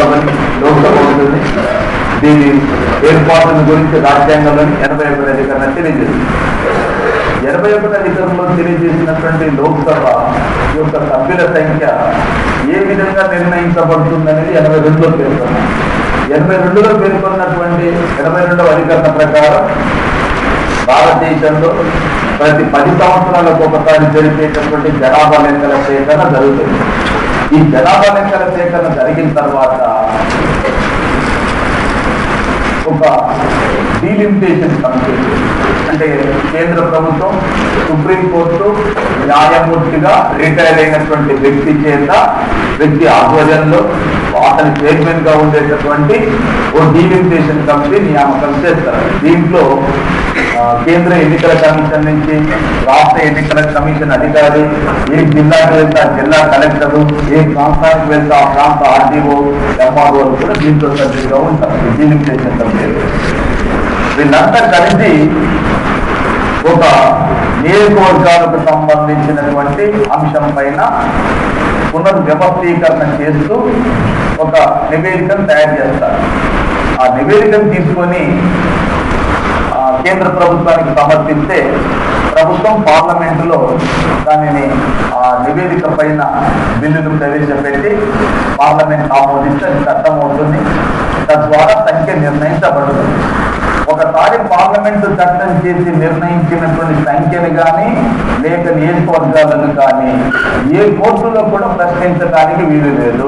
లోక్సభని లోక్సభ ఉంటుంది దీని ఏర్పాటును గురించి రాజ్యాంగంలోని ఎనభై ఒకటి అధికరణ తెలియజేస్తుంది ఎనభై ఒకటి అధికారంలో తెలియజేసినటువంటి లోక్సభ యొక్క సభ్యుల సంఖ్య ఏ విధంగా నిర్ణయించబడుతుందనేది ఎనభై రెండులో పేర్కొన్నారు ఎనభై రెండులో పేర్కొన్నటువంటి ఎనభై రెండవ అధికరణ ప్రకారం భారతదేశంలో ప్రతి పది సంవత్సరాలకు ఒకసారి జరిపేటటువంటి జనాభా లెక్కల సేకరణ జరుగుతుంది ఈ జనాభా లెక్కల సేకరణ జరిగిన తర్వాత ఒక డీలిమిటేషన్ కమిటీ అంటే కేంద్ర ప్రభుత్వం సుప్రీంకోర్టు న్యాయమూర్తిగా రిటైర్ అయినటువంటి వ్యక్తి చేత వ్యక్తి ఆధ్వర్యంలో అతని చైర్మన్ గా ఉండేటటువంటి ఓ డీలిమిటేషన్ కమిటీ నియామకం చేస్తారు దీంట్లో ఆ, కేంద్ర ఎన్నికల కమిషన్ నుంచి రాష్ట్ర ఎన్నికల కమిషన్ అధికారి ఏ జిల్లాకు వెళ్తే ఆ జిల్లా కలెక్టర్ ఏ ప్రాంతానికి వెళ్తే ఆ ప్రాంత ఆర్డీఓ ఎంఆర్ఓ కూడా దీంట్లో సభ్యులుగా ఉంటారు డీలిమిటేషన్ కమిటీ వీళ్ళంతా కలిసి ఒక నియోజకవర్గాలకు సంబంధించినటువంటి అంశం పైన పునర్వ్యవస్థీకరణ చేస్తూ ఒక నివేదికను తయారు చేస్తారు ఆ నివేదికను తీసుకొని ఆ, కేంద్ర ప్రభుత్వానికి సమర్పిస్తే ప్రభుత్వం పార్లమెంటులో దానిని ఆ నివేదిక పైన బిల్లును ప్రవేశపెట్టి పార్లమెంట్ ఆమోదిస్తే అది చట్టం అవుతుంది తద్వారా సంఖ్య నిర్ణయించబడుతుంది ఒకసారి పార్లమెంటు చట్టం చేసి నిర్ణయించినటువంటి సంఖ్యను కానీ లేక నియోజకవర్గాలను కానీ ఏ కోర్టులో కూడా ప్రశ్నించడానికి వీలు లేదు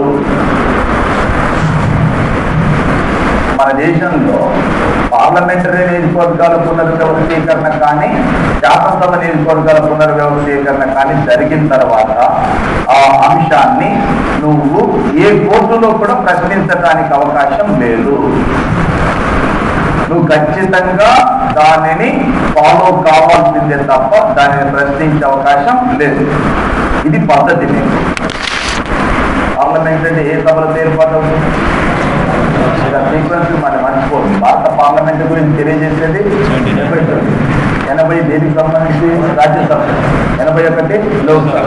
మన దేశంలో పార్లమెంటరీ నియోజకవర్గాల పునర్వ్యవస్థీకరణ కానీ శాసనసభ నియోజకవర్గాల పునర్వ్యవస్థీకరణ కానీ జరిగిన తర్వాత ఆ అంశాన్ని నువ్వు ఏ కోర్టులో కూడా ప్రశ్నించడానికి అవకాశం లేదు నువ్వు ఖచ్చితంగా దానిని ఫాలో కావాల్సిందే తప్ప దానిని ప్రశ్నించే అవకాశం లేదు ఇది పద్ధతి నీకు పార్లమెంట్ అంటే ఏ సభలో ఏర్పాటు అవుతుంది సీక్వెన్స్ మనం మర్చిపోదు భారత పార్లమెంట్ గురించి తెలియజేసేది ఎనభై తొమ్మిది ఎనభై దేనికి సంబంధించి రాజ్యసభ ఎనభై ఒకటి లోక్సభ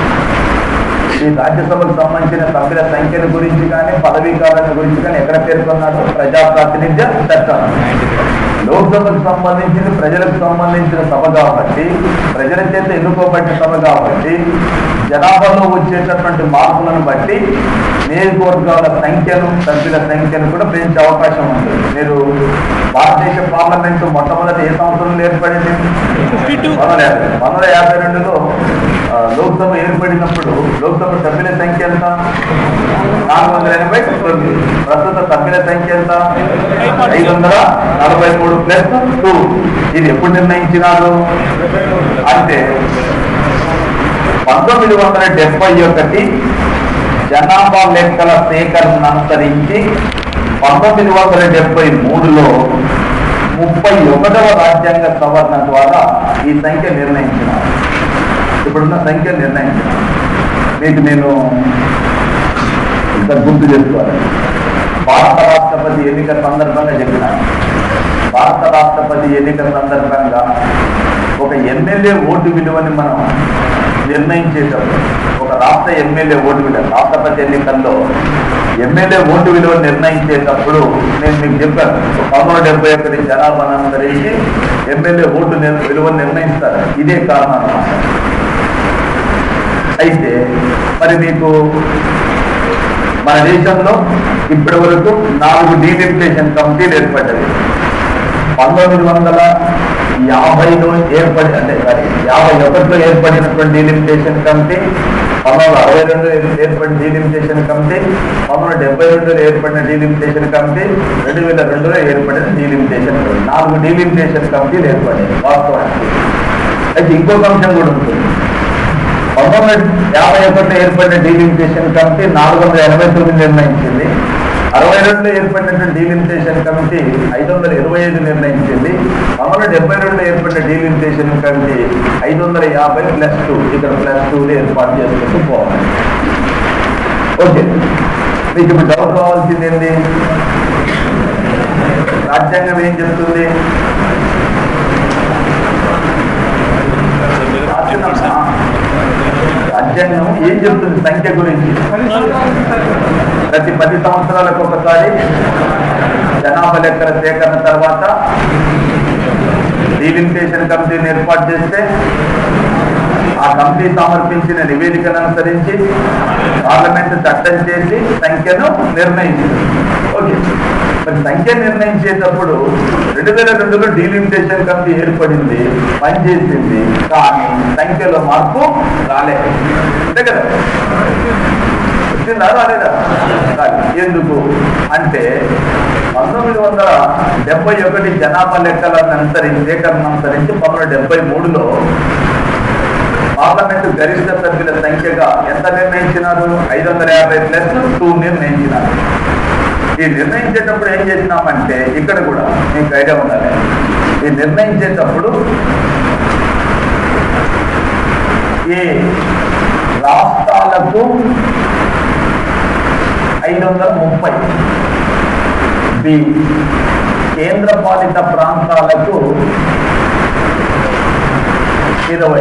ఈ రాజ్యసభకు సంబంధించిన సభ్యుల సంఖ్యల గురించి కానీ పదవీ కాలాల గురించి కానీ ఎక్కడ పేర్కొన్నారు ప్రజా ప్రాతినిధ్య చట్టం లోక్సభకు సంబంధించిన ప్రజలకు సంబంధించిన సభ కాబట్టి ప్రజల చేత ఎన్నుకోబడిన సభ కాబట్టి జనాభాలో వచ్చేటటువంటి మార్పులను బట్టి నియోజకవర్గాల సంఖ్యను సభ్యుల సంఖ్యను కూడా పెంచే అవకాశం ఉంటుంది మీరు భారతదేశ పార్లమెంటు మొట్టమొదటి ఏ సంవత్సరంలో ఏర్పడింది వందల యాభై వందల యాభై రెండులో ఆ, లోక్సభ ఏర్పడినప్పుడు లోక్సభ సభ్యుల సంఖ్య ఎంత నాలుగు వందల ఎనభై తొమ్మిది ప్రస్తుత సభ్యుల సంఖ్య ఎంత ఐదు వందల నలభై మూడు ప్లస్ టూ ఇది ఎప్పుడు నిర్ణయించినారు అంటే పంతొమ్మిది వందల డెబ్బై ఒకటి జనాభా లెక్కల సేకరణ అనుసరించి పంతొమ్మిది వందల డెబ్బై మూడులో ముప్పై ఒకటవ రాజ్యాంగ సవరణ ద్వారా ఈ సంఖ్య నిర్ణయించినారు ఇప్పుడున్న సంఖ్య నిర్ణయించినారు మీకు నేను ఇంకా గుర్తు చేసుకోవాలి భారత రాష్ట్రపతి ఎన్నిక సందర్భంగా చెప్పినాను భారత రాష్ట్రపతి ఎన్నిక సందర్భంగా ఒక ఎమ్మెల్యే ఓటు విలువని మనం నిర్ణయించేటప్పుడు ఒక రాష్ట్ర ఎమ్మెల్యే ఓటు విలువ రాష్ట్రపతి ఎన్నికల్లో ఎమ్మెల్యే ఓటు విలువ నిర్ణయించేటప్పుడు నేను మీకు చెప్పాను పంతొమ్మిది డెబ్బై ఒకటి జనాభాను అనుసరించి ఎమ్మెల్యే ఓటు నిర్- విలువ నిర్ణయిస్తారు ఇదే కారణం అన్నమాట అయితే మరి మీకు మన దేశంలో ఇప్పటి వరకు నాలుగు డీలిమిటేషన్ కమిటీలు ఏర్పడ్డాయి పంతొమ్మిది వందల యాభైలో ఏర్పడి అంటే సారీ యాభై ఒకటిలో ఏర్పడినటువంటి డీలిమిటేషన్ కమిటీ పంతొమ్మిది వందల అరవై రెండులో ఏర్పడిన డీలిమిటేషన్ కమిటీ పంతొమ్మిది వందల డెబ్బై రెండులో ఏర్పడిన డీలిమిటేషన్ కమిటీ రెండు వేల రెండులో ఏర్పడిన డీలిమిటేషన్ కమిటీ నాలుగు డీలిమిటేషన్ కమిటీలు ఏర్పడ్డాయి వాస్తవానికి అయితే ఇంకొక అంశం కూడా ఉంటుంది పంతొమ్మిది వందల యాభై ఒకటిలో ఏర్పడిన డీలిమిటేషన్ కమిటీ నాలుగు వందల ఎనభై తొమ్మిది నిర్ణయించింది అరవై రెండులో ఏర్పడినటువంటి డీలిమిటేషన్ కమిటీ ఐదు వందల ఇరవై ఐదు నిర్ణయించింది పంతొమ్మిది వందల డెబ్బై రెండులో ఏర్పడిన డీలిమిటేషన్ కమిటీ ఐదు వందల యాభై ప్లస్ టూ ఇక్కడ ప్లస్ టూ ఏర్పాటు చేసుకుంటూ పోవాలి ఓకే మీకు ఇప్పుడు డౌట్ కావాల్సింది ఏంటి రాజ్యాంగం ఏం చెప్తుంది రాజ్యాంగం ఏం చెప్తుంది సంఖ్య గురించి ప్రతి పది సంవత్సరాలకు ఒకసారి జనాభా లెక్కల సేకరణ తర్వాత డీలిమిటేషన్ కమిటీని ఏర్పాటు చేస్తే ఆ కమిటీ సమర్పించిన నివేదికను అనుసరించి పార్లమెంట్ చట్టం చేసి సంఖ్యను నిర్ణయించింది ఓకే మరి సంఖ్య నిర్ణయించేటప్పుడు రెండు వేల రెండులో డీలిమిటేషన్ కమిటీ ఏర్పడింది పనిచేసింది కానీ సంఖ్యలో మార్పు రాలేదు అంతే కదా వచ్చిందా రాలేదా రాలేదు. ఎందుకు అంటే పంతొమ్మిది వందల డెబ్బై ఒకటి జనాభా లెక్కలను అనుసరించి సేకరణ అనుసరించి పంతొమ్మిది డెబ్బై మూడులో పార్లమెంటు గరిష్ట సభ్యుల సంఖ్యగా ఎంత నిర్ణయించినారు ఐదు వందల యాభై ప్లస్ టూ నిర్ణయించినారు ఈ నిర్ణయించేటప్పుడు ఏం చేసినామంటే ఇక్కడ కూడా మీకు ఐడియా ఉండాలి ఈ నిర్ణయించేటప్పుడు ఈ రాష్ట్రాలకు ఐదు వందల ముప్పై బి కేంద్ర పాలిత ప్రాంతాలకు ఇరవై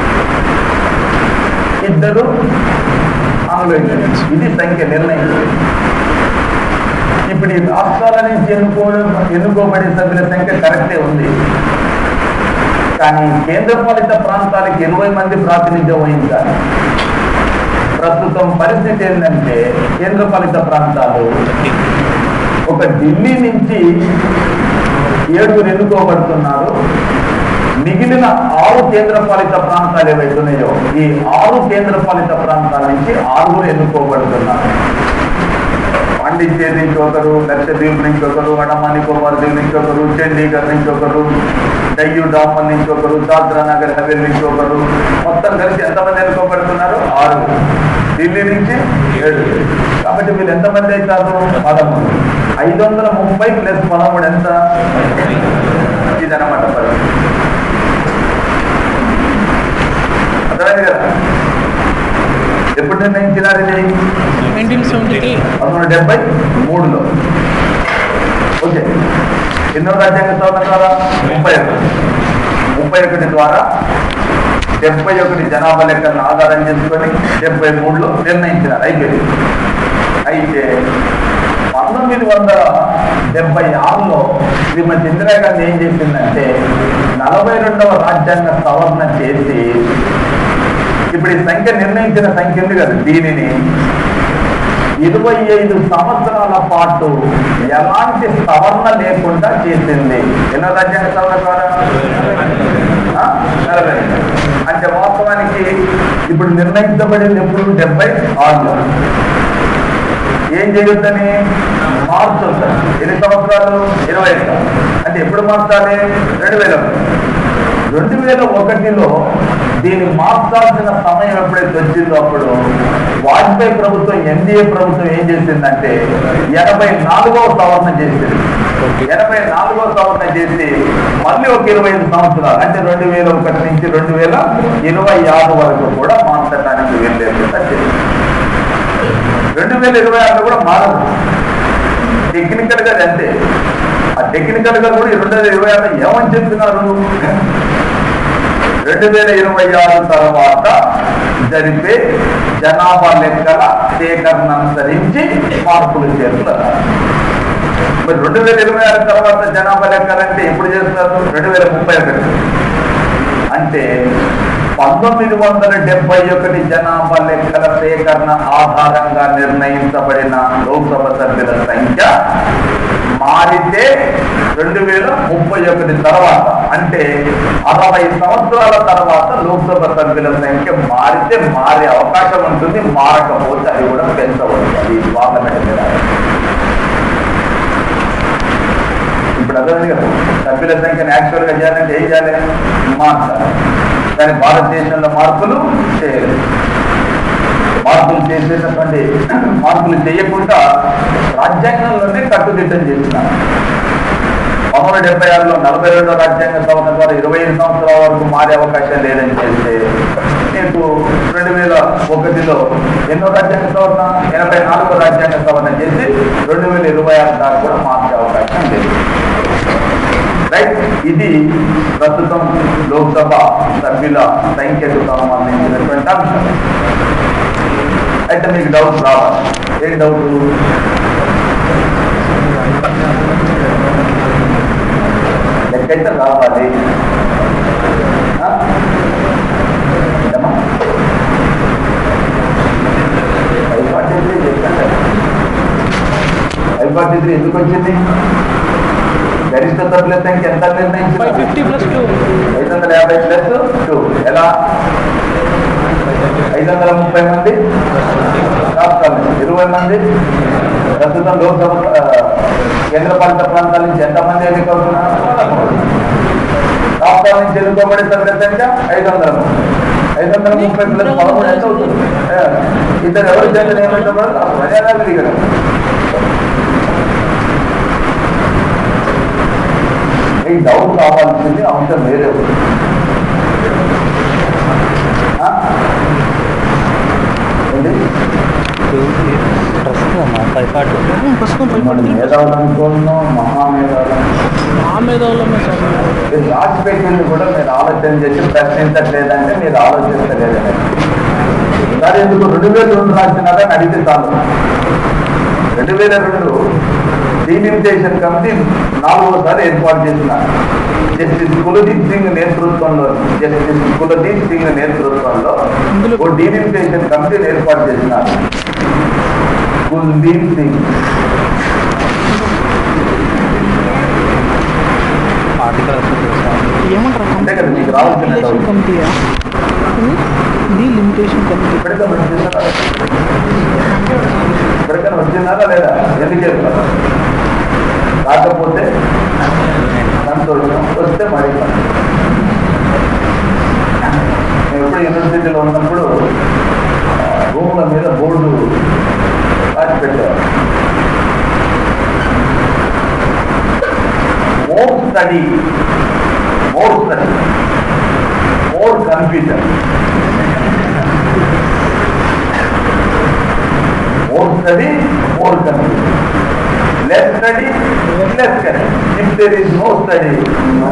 ఇద్దరు ఆంగ్లో ఇండియన్స్ ఇది సంఖ్య నిర్ణయించింది ఇప్పుడు ఈ రాష్ట్రాల నుంచి ఎన్నుకోవడం ఎన్నుకోబడే సభ్యుల సంఖ్య కరెక్టే ఉంది కానీ కేంద్ర పాలిత ప్రాంతాలకు ఇరవై మంది ప్రాతినిధ్యం వహించాలి ప్రస్తుతం పరిస్థితి ఏంటంటే కేంద్ర పాలిత ప్రాంతాలు ఒక ఢిల్లీ నుంచి ఏడుగురు ఎన్నుకోబడుతున్నారు మిగిలిన ఆరు కేంద్ర పాలిత ప్రాంతాలు ఏవైతున్నాయో ఈ ఆరు కేంద్ర పాలిత ప్రాంతాల నుంచి ఆరుగురు ఎన్నుకోబడుతున్నారు పాండిచ్చేరి నుంచి ఒకరు లక్షద్వీప్ నుంచి ఒకరు అండమాన్ నికోబార్ దీప్ నుంచి ఒకరు చండీగఢ్ నుంచి ఒకరు డయ్యూ డామన్ నుంచి ఒకరు దాద్రా నగర్ హవేల్ నుంచి ఒకరు మొత్తం కలిసి ఎంతమంది ఎన్నుకోబడుతున్నారు ఆరు ఢిల్లీ నుంచి ఏడు కాబట్టి వీళ్ళు ఎంతమంది అవుతారు పదమూడు ఐదు వందల ముప్పై ప్లస్ పదమూడు ఎంత ఇదన్నమాట పరిస్థితి అర్థమైంది కదా ఎప్పుడు నిర్ణయించినారు ఇది నైన్టీన్ సెవెంటీ త్రీ పంతొమ్మిది డెబ్బై మూడులో ఓకే ఎన్నో రాజ్యాంగ సవరణ ద్వారా ముప్పై ఒకటి ముప్పై ఒకటి ద్వారా డెబ్బై ఒకటి జనాభా లెక్కలను ఆధారం చేసుకొని డెబ్బై మూడులో నిర్ణయించినారు అయిపోయింది అయితే పంతొమ్మిది వందల డెబ్బై ఆరులో శ్రీమతి ఇందిరాగాంధీ ఏం చేసిందంటే నలభై రెండవ రాజ్యాంగ సవరణ చేసి ఇప్పుడు ఈ సంఖ్య నిర్ణయించిన సంఖ్య ఉంది కదా దీనిని ఇరవై ఐదు సంవత్సరాల పాటు ఎలాంటి సవరణ లేకుండా చేసింది ఎన్నో రాజ్యాంగ సవరణ ద్వారా ఆ? నలభై రెండు. అంటే వాస్తవానికి ఇప్పుడు నిర్ణయించబడింది ఎప్పుడు డెబ్బై ఆరులో ఏం చేయొద్దని మార్చొద్దని ఎన్ని సంవత్సరాలు ఇరవై ఐదు అంటే ఎప్పుడు మార్చాలి రెండు వేల రెండు వేల ఒకటిలో దీన్ని మార్చాల్సిన సమయం ఎప్పుడైతే వచ్చిందో అప్పుడు వాజ్పేయి ప్రభుత్వం ఎన్డీఏ ప్రభుత్వం ఏం చేసిందంటే ఎనభై నాలుగవ సవరణ చేసింది ఎనభై నాలుగవ సవరణ చేసి మళ్ళీ ఒక ఇరవై ఐదు సంవత్సరాలు అంటే రెండు వేల ఒకటి నుంచి రెండు వేల ఇరవై ఆరు వరకు కూడా మార్చడానికి వెళ్ళేకుండా చేసింది రెండు వేల ఇరవై ఆరులో కూడా మారదు టెక్నికల్ గా అది అంతే ఆ టెక్నికల్ గా కూడా రెండు వేల ఇరవై ఆరులో ఏమని చెప్తున్నారు రెండు వేల ఇరవై ఆరు తర్వాత జరిపే జనాభా లెక్కల సేకరణ అనుసరించి మార్పులు చేస్తున్నారు మరి రెండు వేల ఇరవై ఆరు తర్వాత జనాభా లెక్కలంటే ఎప్పుడు చేస్తారు రెండు వేల ముప్పై ఒకటి అంటే పంతొమ్మిది వందల డెబ్బై ఒకటి జనాభా లెక్కల సేకరణ ఆధారంగా నిర్ణయించబడిన లోక్సభ సభ్యుల సంఖ్య మారితే రెండు వేల ముప్పై ఒకటి తర్వాత అంటే అరవై సంవత్సరాల తర్వాత లోక్సభ సభ్యుల సంఖ్య మారితే మారే అవకాశం ఉంటుంది మారకపోతే అది కూడా పెంచవచ్చు అది పార్లమెంట్ మీద ఇప్పుడు అర్థమైంది కదా సభ్యుల సంఖ్యను యాక్చువల్ గా చేయాలంటే ఏం చేయాలి మార్చాలి కానీ భారతదేశంలో మార్పులు చేయలేదు మార్పులు చేసేటటువంటి మార్పులు చేయకుండా రాజ్యాంగంలోనే కట్టుదిట్టం చేస్తున్నారు పంతొమ్మిది డెబ్బై ఆరులో నలభై రెండో రాజ్యాంగ సవరణ ద్వారా ఇరవై ఐదు సంవత్సరాల వరకు మారే అవకాశం లేదని చేస్తే నీకు రెండు వేల ఒకటిలో ఎన్నో రాజ్యాంగ సవరణ ఎనభై నాలుగో రాజ్యాంగ సవరణ చేసి రెండు వేల ఇరవై ఆరు దాకా కూడా మార్చే అవకాశం లేదు రైట్ ఇది ప్రస్తుతం లోక్సభ సభ్యుల సంఖ్యకు సంబంధించినటువంటి అంశం అయితే మీకు డౌట్ రావాలి ఏం డౌట్ లెక్కైతే రావాలి ఆ? ఏమ్మా? ఫైవ్ ఫార్టీ త్రీ చెప్పండి ఫైవ్ ఫార్టీ త్రీ ఎందుకు వచ్చింది గరిష్ట సభ్యుల సంఖ్య ఎంత ఫైవ్ నిర్ణయించారు ఫిఫ్టీ ప్లస్ టూ ఐదు వందల యాభై ప్లస్ టూ ఎలా ఐదు వందల ముప్పై మంది రాష్ట్రాల నుంచి ఇరవై మంది ప్రస్తుతం లోక్సభ ఆ, కేంద్రపాలిత ప్రాంతాల నుంచి ఎంతమంది ఎన్నికవుతున్నారు పదమూడు. రాష్ట్రాల నుంచి ఎన్నుకోబడే సభ్యుల సంఖ్య ఐదు వందల ముప్పై ఐదు వందల ముప్పై ప్లస్ పదమూడు ఎంత అవుతుంది ఏ, ఇద్దరు ఎవరు చేత నియమించబడదు మర్యాద ఇక్కడ ఈ డౌట్ కావాల్సింది అంశం వేరే ఉంది. ఆ? ఏంటి? ప్రస్తుతం ఫైవ్ మనం ఫార్టీ మేధావులు అనుకుంటున్నాం మహామేధావులు ఆ మేధావులమే సార్ మీరు రాసి పెట్టింది కూడా మీరు ఆలోచన చేసి ప్రశ్నించట్లేదంటే మీరు ఆలోచించలేదని సార్ ఎందుకు రెండు వేల రెండు రాసినారని అడిగితే చాలు రెండు వేల రెండు డీలిమిటేషన్ కమిటీ నాలుగోసారి ఏర్పాటు చేసినారు జస్టిస్ కులదీప్ సింగ్ నేతృత్వంలో జస్టిస్ కులదీప్ సింగ్ నేతృత్వంలో ఓ డీలిమిటేషన్ కమిటీని ఏర్పాటు చేసినారు కుల్దీప్ సింగ్ ఏమంటారు అంతే కదా మీకు రావాల్సిన డౌట్ కమిటీయా ఇది లిమిటేషన్ కమిటీ ఇప్పటికైనా వచ్చిందా ఇప్పటికైనా వచ్చిందా లేదా ఎందుకు చెప్తారు రాకపోతే సంతోషం వస్తే మరి సంతోషం. నేను ఎప్పుడు యూనివర్సిటీలో ఉన్నప్పుడు ఆ, రూముల మీద బోర్డు రాసి పెట్టేవారు more study more study more confusion more study, more confusion. Less study, less confusion. If there is no study, no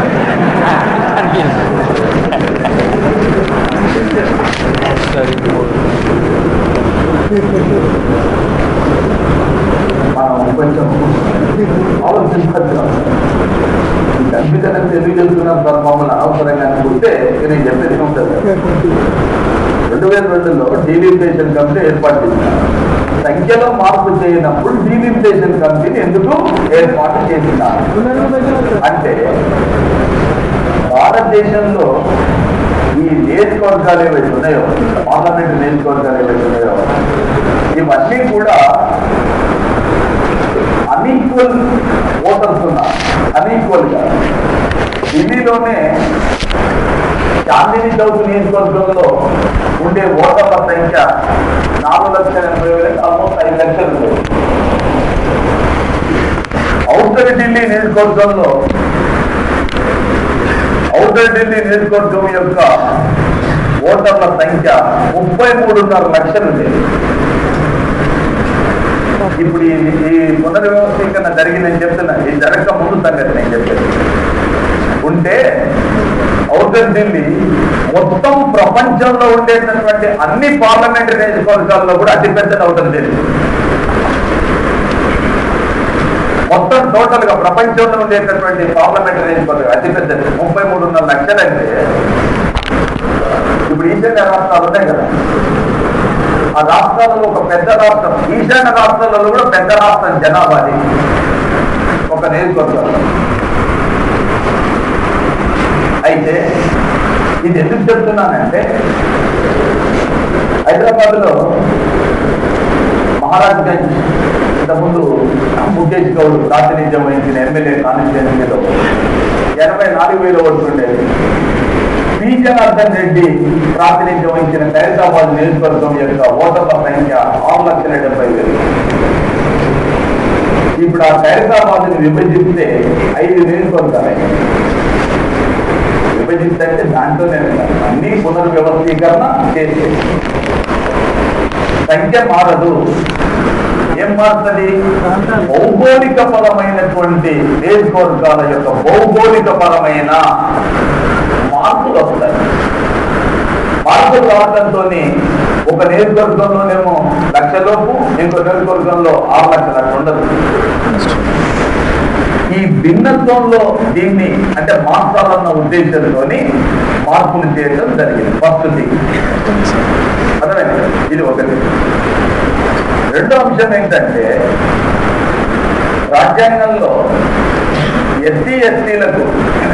మనం కొంచెం ఆలోచించాలి ఈ కన్ఫ్యూజన్ అని ఎందుకు చెప్తున్నాం సార్ మమ్మల్ని అనవసరంగా అనుకుంటే నేను చెప్పేది ఉంటుంది రెండు వేల రెండులో డీలిమిటేషన్ కమిటీ ఏర్పాటు చేసినారు సంఖ్యలో మార్పు చేయనప్పుడు డీలిమిటేషన్ కమిటీని ఎందుకు ఏర్పాటు చేసినారు అంటే భారతదేశంలో ఈ నియోజకవర్గాలు ఏవైతే ఉన్నాయో పార్లమెంట్ నియోజకవర్గాలు ఏవైతే ఉన్నాయో ఇవన్నీ కూడా అన్ఈక్వల్ ఓటర్స్ ఉన్నారు అన్ఈక్వల్ గా ఢిల్లీలోనే చాందిని చౌక్ నియోజకవర్గంలో ఉండే ఓటర్ల సంఖ్య నాలుగు లక్షల ఎనభై వేలకు ఆల్మోస్ట్ ఐదు లక్షలు ఉంది ఔటర్ ఢిల్లీ నియోజకవర్గంలో ఔటర్ ఢిల్లీ నియోజకవర్గం యొక్క ఓటర్ల సంఖ్య ముప్పై మూడున్నర లక్షలు ఉంది ఇప్పుడు ఈ ఈ పునర్వ్యవస్థీకరణ జరిగిందని చెప్తున్నా ఇది జరగక ముందు సంగతి నేను చెప్పేది ఉంటే ఔటర్ ఢిల్లీ మొత్తం ప్రపంచంలో ఉండేటటువంటి అన్ని పార్లమెంటరీ నియోజకవర్గాల్లో కూడా అతిపెద్దది ఔటర్ ఢిల్లీ మొత్తం టోటల్ గా ప్రపంచంలో ఉండేటటువంటి పార్లమెంటరీ నియోజకవర్గం అతిపెద్దది ముప్పై మూడున్నర లక్షలంటే ఇప్పుడు ఈశాన్య రాష్ట్రాలు ఉన్నాయి కదా ఆ రాష్ట్రాలలో ఒక పెద్ద రాష్ట్రం ఈశాన్య రాష్ట్రాలలో కూడా పెద్ద రాష్ట్రం జనాభాది ఒక నియోజకవర్గం అయితే ఇది ఎందుకు చెప్తున్నానంటే హైదరాబాద్లో మహారాజ్గంజ్ ఇంతకుముందు ముఖేష్ గౌడ్ ప్రాతినిధ్యం వహించిన ఎమ్మెల్యే కాన్స్టిట్యున్సీలో ఎనభై నాలుగు వేల ఓట్లు ఉండేది పి జనార్దన్ రెడ్డి ప్రాతినిధ్యం వహించిన ఖైరతాబాద్ నియోజకవర్గం యొక్క ఓటర్ల సంఖ్య ఆరు లక్షల డెబ్బై వేలు ఇప్పుడు ఆ ఖైరతాబాద్ విభజిస్తే ఐదు నియోజకవర్గాలు విభజిస్తే అంటే దాంట్లోనే ఉంటారు. అన్ని పునర్వ్యవస్థీకరణ చేసే సంఖ్య మారదు ఏం మారుతుంది భౌగోళిక పరమైనటువంటి నియోజకవర్గాల యొక్క భౌగోళిక పరమైన మార్పులు వస్తాయి మార్పులు రావడంతో ఒక నియోజకవర్గంలోనేమో లక్ష లోపు ఇంకో నియోజకవర్గంలో ఆరు లక్షలు అట్లా ఉండదు ఈ భిన్నత్వంలో దీన్ని అంటే మార్చాలన్న ఉద్దేశంతోని మార్పులు చేయడం జరిగింది ఫస్ట్ థింగ్ అర్థమైంది ఇది ఒకటి రెండో అంశం ఏంటంటే రాజ్యాంగంలో ఎస్సీ ఎస్టీలకు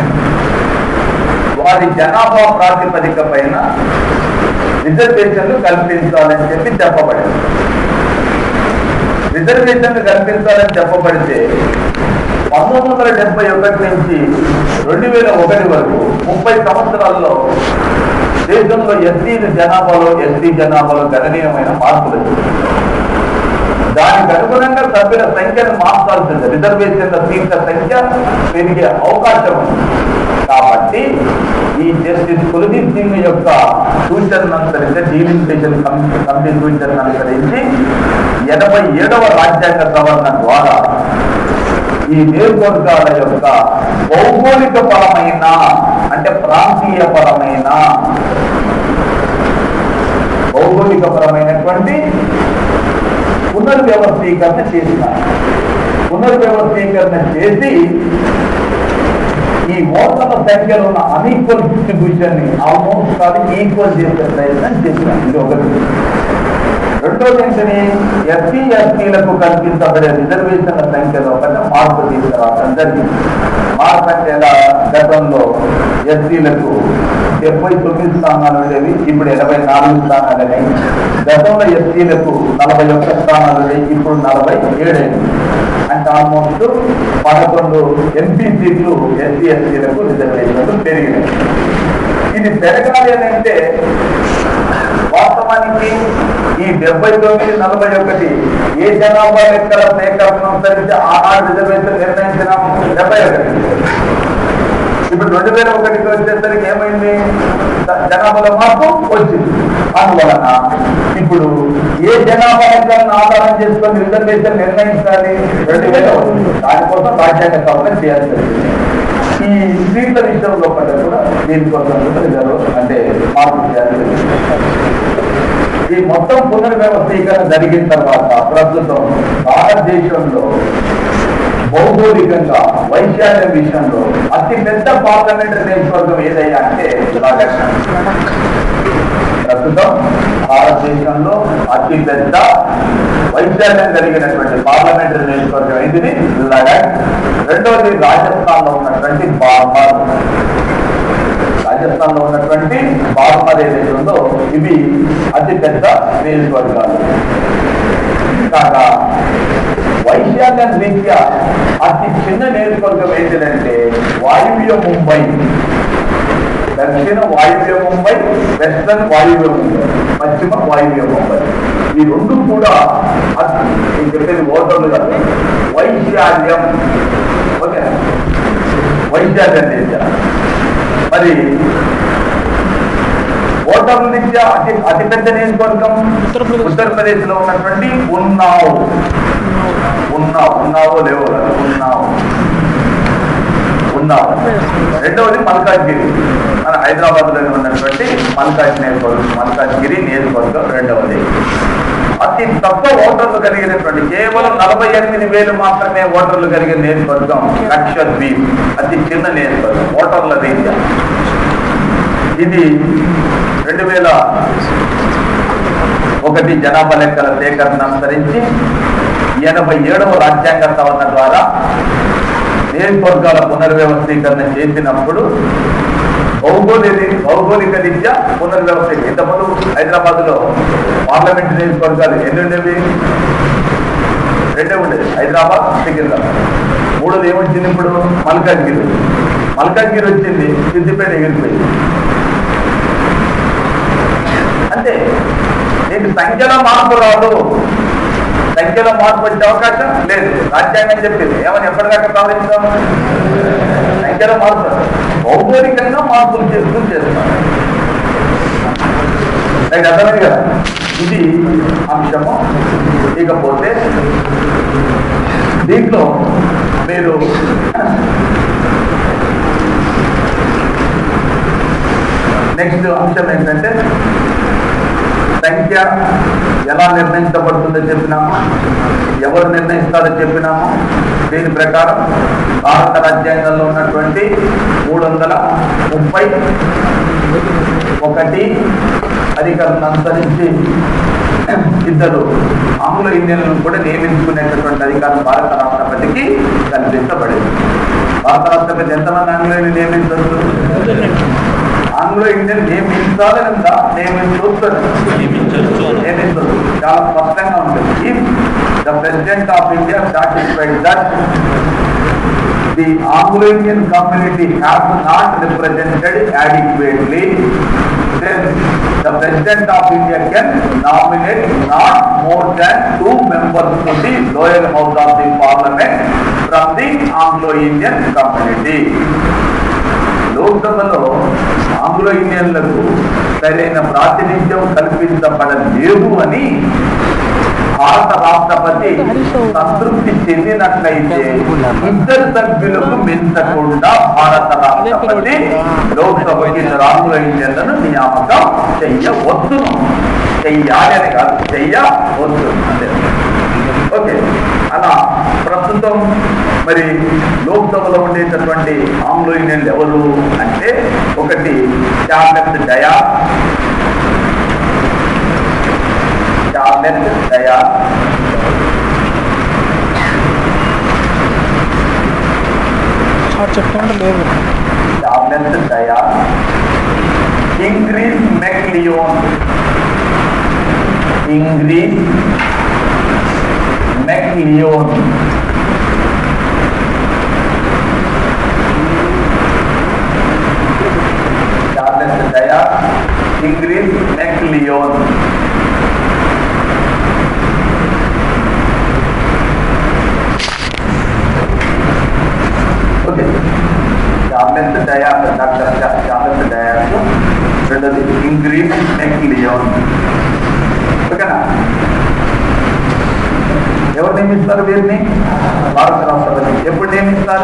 వారి జనాభా ప్రాతిపదిక పైన రిజర్వేషన్లు కల్పించాలని చెప్పి చెప్పబడింది రిజర్వేషన్లు కల్పించాలని చెప్పబడితే పంతొమ్మిది వందల డెబ్బై ఒకటి నుంచి రెండు వేల ఒకటి వరకు ముప్పై సంవత్సరాల్లో దేశంలో ఎస్సీ జనాభాలో ఎస్టీ జనాభాలో గణనీయమైన మార్పులు వచ్చాయి. దానికి అనుగుణంగా సభ్యుల సంఖ్యను మార్చాల్సింది రిజర్వేషన్ల సీట్ల సంఖ్య పెరిగే అవకాశం ఉంది కాబట్టి ఈ జస్టిస్ కులదీప్ సింగ్ యొక్క సూచనను అనుసరించి డీలిమిటేషన్ కమిటీ కమిటీ సూచనను అనుసరించి ఎనభై ఏడవ రాజ్యాంగ సవరణ ద్వారా ఈ నియోజకవర్గాల యొక్క భౌగోళిక పరమైన అంటే ప్రాంతీయ పరమైన భౌగోళిక పరమైనటువంటి పునర్వ్యవస్థీకరణ చేసినారు పునర్వ్యవస్థీకరణ చేసి ఈ ఓట్ల సంఖ్యలో ఉన్న అన్ఈక్వల్ డిస్ట్రిబ్యూషన్ ని ఆల్మోస్ట్ అది ఈక్వల్ చేసే ప్రయత్నం చేసినారు ఇది ఒకటి రెండోది ఏంటని ఎస్సీ ఎస్టీలకు కల్పించబడే రిజర్వేషన్ల సంఖ్యలో ఒకటి మార్పు తీసుకురావడం జరిగింది మార్పు అంటే ఎలా గతంలో ఎస్సీలకు డెబ్బై తొమ్మిది స్థానాలు ఉండేవి ఇప్పుడు ఎనభై నాలుగు స్థానాలని గతంలో ఎస్సీలకు నలభై ఒక్క స్థానాలు ఉండేవి ఇప్పుడు నలభై ఏడైంది అంటే ఆల్మోస్ట్ పదకొండు ఎంపీ సీట్లు ఎస్సీ ఎస్టీలకు రిజర్వేషన్లు పెరిగినాయి ఇది పెరగాలి అని అంటే వాస్తవానికి ఈ డెబ్బై తొమ్మిది నలభై ఒకటి ఏ జనాభా లెక్కల సేకరణ అనుసరించి ఆనాడు రిజర్వేషన్ నిర్ణయించిన డెబ్బై ఒకటి ఇప్పుడు రెండు వేల ఒకటికి వచ్చేసరికి ఏమైంది ద- జనాభాలో మార్పు వచ్చింది అందువలన ఇప్పుడు ఏ జనాభా లెక్కలను ఆధారం చేసుకొని రిజర్వేషన్ నిర్ణయించాలి రెండు వేల ఒకటి దానికోసం రాజ్యాంగ సవరణ చేయాల్సి వచ్చింది ఈ సీట్ల విషయంలో పడ్డ కూడా దీనికోసం కూడా రిజర్వ్ అంటే మార్పు చేయాల్సి వచ్చింది ఈ మొత్తం పునర్వ్యవస్థీకరణ జరిగిన తర్వాత ప్రస్తుతం భారతదేశంలో భౌగోళికంగా వైశాల్యం విషయంలో అతి పెద్ద పార్లమెంటరీ నియోజకవర్గం ఏదయ్యా అంటే లడాక్ ప్రస్తుతం భారతదేశంలో అతి పెద్ద వైశాల్యం కలిగినటువంటి పార్లమెంటరీ నియోజకవర్గం ఏంటిది లడాక్ రెండవది రాజస్థాన్ లో ఉన్నటువంటి బార్మర్ రాజస్థాన్ లో ఉన్నటువంటి బార్మర్ ఏదైతే ఉందో ఇవి అతి పెద్ద నియోజకవర్గాలు కాగా వైశాల్యం రీత్యా అతి చిన్న నియోజకవర్గం ఏంటిదంటే వాయువ్య ముంబై దక్షిణ వాయువ్య ముంబై వెస్టర్న్ వాయువ్య ముంబై పశ్చిమ వాయువ్య ముంబై ఈ రెండు కూడా అతి నేను చెప్పేది ఓటర్లు కాదు వైశాల్యం ఓకే వైశాల్యం రీత్యా మరి ఓటర్ల రీత్యా అతి అతిపెద్ద నియోజకవర్గం ఉత్తరప్రదేశ్. ఉత్తరప్రదేశ్ లో ఉన్నటువంటి ఉన్నావు ఉన్నావు ఉన్నావో లేవో కాదు, ఉన్నావు ఉన్నావు రెండవది మల్కాజ్గిరి మన హైదరాబాద్ లో ఉన్నటువంటి మల్కాజ్ నియోజకవర్గం మల్కాజ్గిరి నియోజకవర్గం రెండవది అతి తక్కువ ఓటర్లు కలిగినటువంటి కేవలం నలభై ఎనిమిది వేలు మాత్రమే ఓటర్లు కలిగిన నియోజకవర్గం లక్షద్వీప్ అతి చిన్న నియోజకవర్గం ఓటర్ల రీత్యా ఇది రెండు వేల ఒకటి జనాభా లెక్కల సేకరణ అనుసరించి ఎనభై ఏడవ రాజ్యాంగ సవరణ ద్వారా నియోజకవర్గాల పునర్వ్యవస్థీకరణ చేసినప్పుడు భౌగోళిక భౌగోళిక రీత్యా పునర్వ్యవస్థ ఇంతకుముందు హైదరాబాద్ లో పార్లమెంట్ నియోజకవర్గాలు ఎన్ని ఉండేవి రెండే ఉండేది హైదరాబాద్ సికింద్రాబాద్ మూడోది ఏమొచ్చింది ఇప్పుడు మల్కాజ్గిరి మల్కాజ్గిరి వచ్చింది సిద్దిపేట ఎగిరిపోయింది అంటే నీకు సంఖ్యలో మార్పు రాదు సంఖ్యలో మార్పు వచ్చే అవకాశం లేదు రాజ్యాంగం చెప్పింది ఏమని ఎప్పటిదాకా సాధించాం సంఖ్యలో మార్పు రాదు. భౌగోళికంగా మార్పులు చేస్తూ చేస్తాం నాకు అర్థమైంది కదా ఇది అంశము ఇకపోతే దీంట్లో మీరు నెక్స్ట్ అంశం ఏంటంటే సంఖ్య సంఖ్య ఎలా నిర్ణయించబడుతుందో చెప్పినాము ఎవరు నిర్ణయిస్తారో చెప్పినాము దీని ప్రకారం భారత రాజ్యాంగంలో ఉన్నటువంటి మూడు వందల ముప్పై ఒకటి అధికారులను అనుసరించి ఇద్దరు ఆంగ్ల ఇండియన్లను కూడా నియమించుకునేటటువంటి అధికారం భారత రాష్ట్రపతికి కల్పించబడింది భారత రాష్ట్రపతి ఎంతమంది ఆంగ్లేయులు నియమించవచ్చు ఆంగ్లో ఇండియన్ నియమించాలని ఉందా నియమించవచ్చు నియమించవచ్చు చాలా స్పష్టంగా ఉంటుంది if the president of India satisfied that the Anglo Indian community have not represented adequately then the president of India can nominate not more than two members to the lower house of the parliament from the Anglo-Indian community. లోక్సభలో Anglo ఇండియన్లకు సరైన ప్రాతినిధ్యం కల్పించబడలేదు అని భారత రాష్ట్రపతి సంతృప్తి చెందినట్లయితే ఇద్దరు సభ్యులకు మించకుండా భారత రాష్ట్రపతి లోక్సభకి ఇద్దరు ఆంగ్లో ఇండియన్లను నియామకం చెయ్యవచ్చును చెయ్యాలి అని కాదు చెయ్యవచ్చు అంతే ఓకే అలా ప్రస్తుతం మరి లోక్సభలో ఉండేటటువంటి ఆంగ్లో ఇండియన్లు ఎవరు అంటే ఒకటి Charles Dias Charles Dias sir చెప్తుంటే లేదు Charles Dias Ingrid McLeod Ingrid McLeod Charles Dias Ingrid McLeod okay Charles Dias doctor Charles Dias రెండోది ఇంగ్రీస్ మెక్లియోన్ ఓకేనా ఎవరు నియమిస్తారు వీరిని భారత రాష్ట్రపతి ఎప్పుడు నియమిస్తారు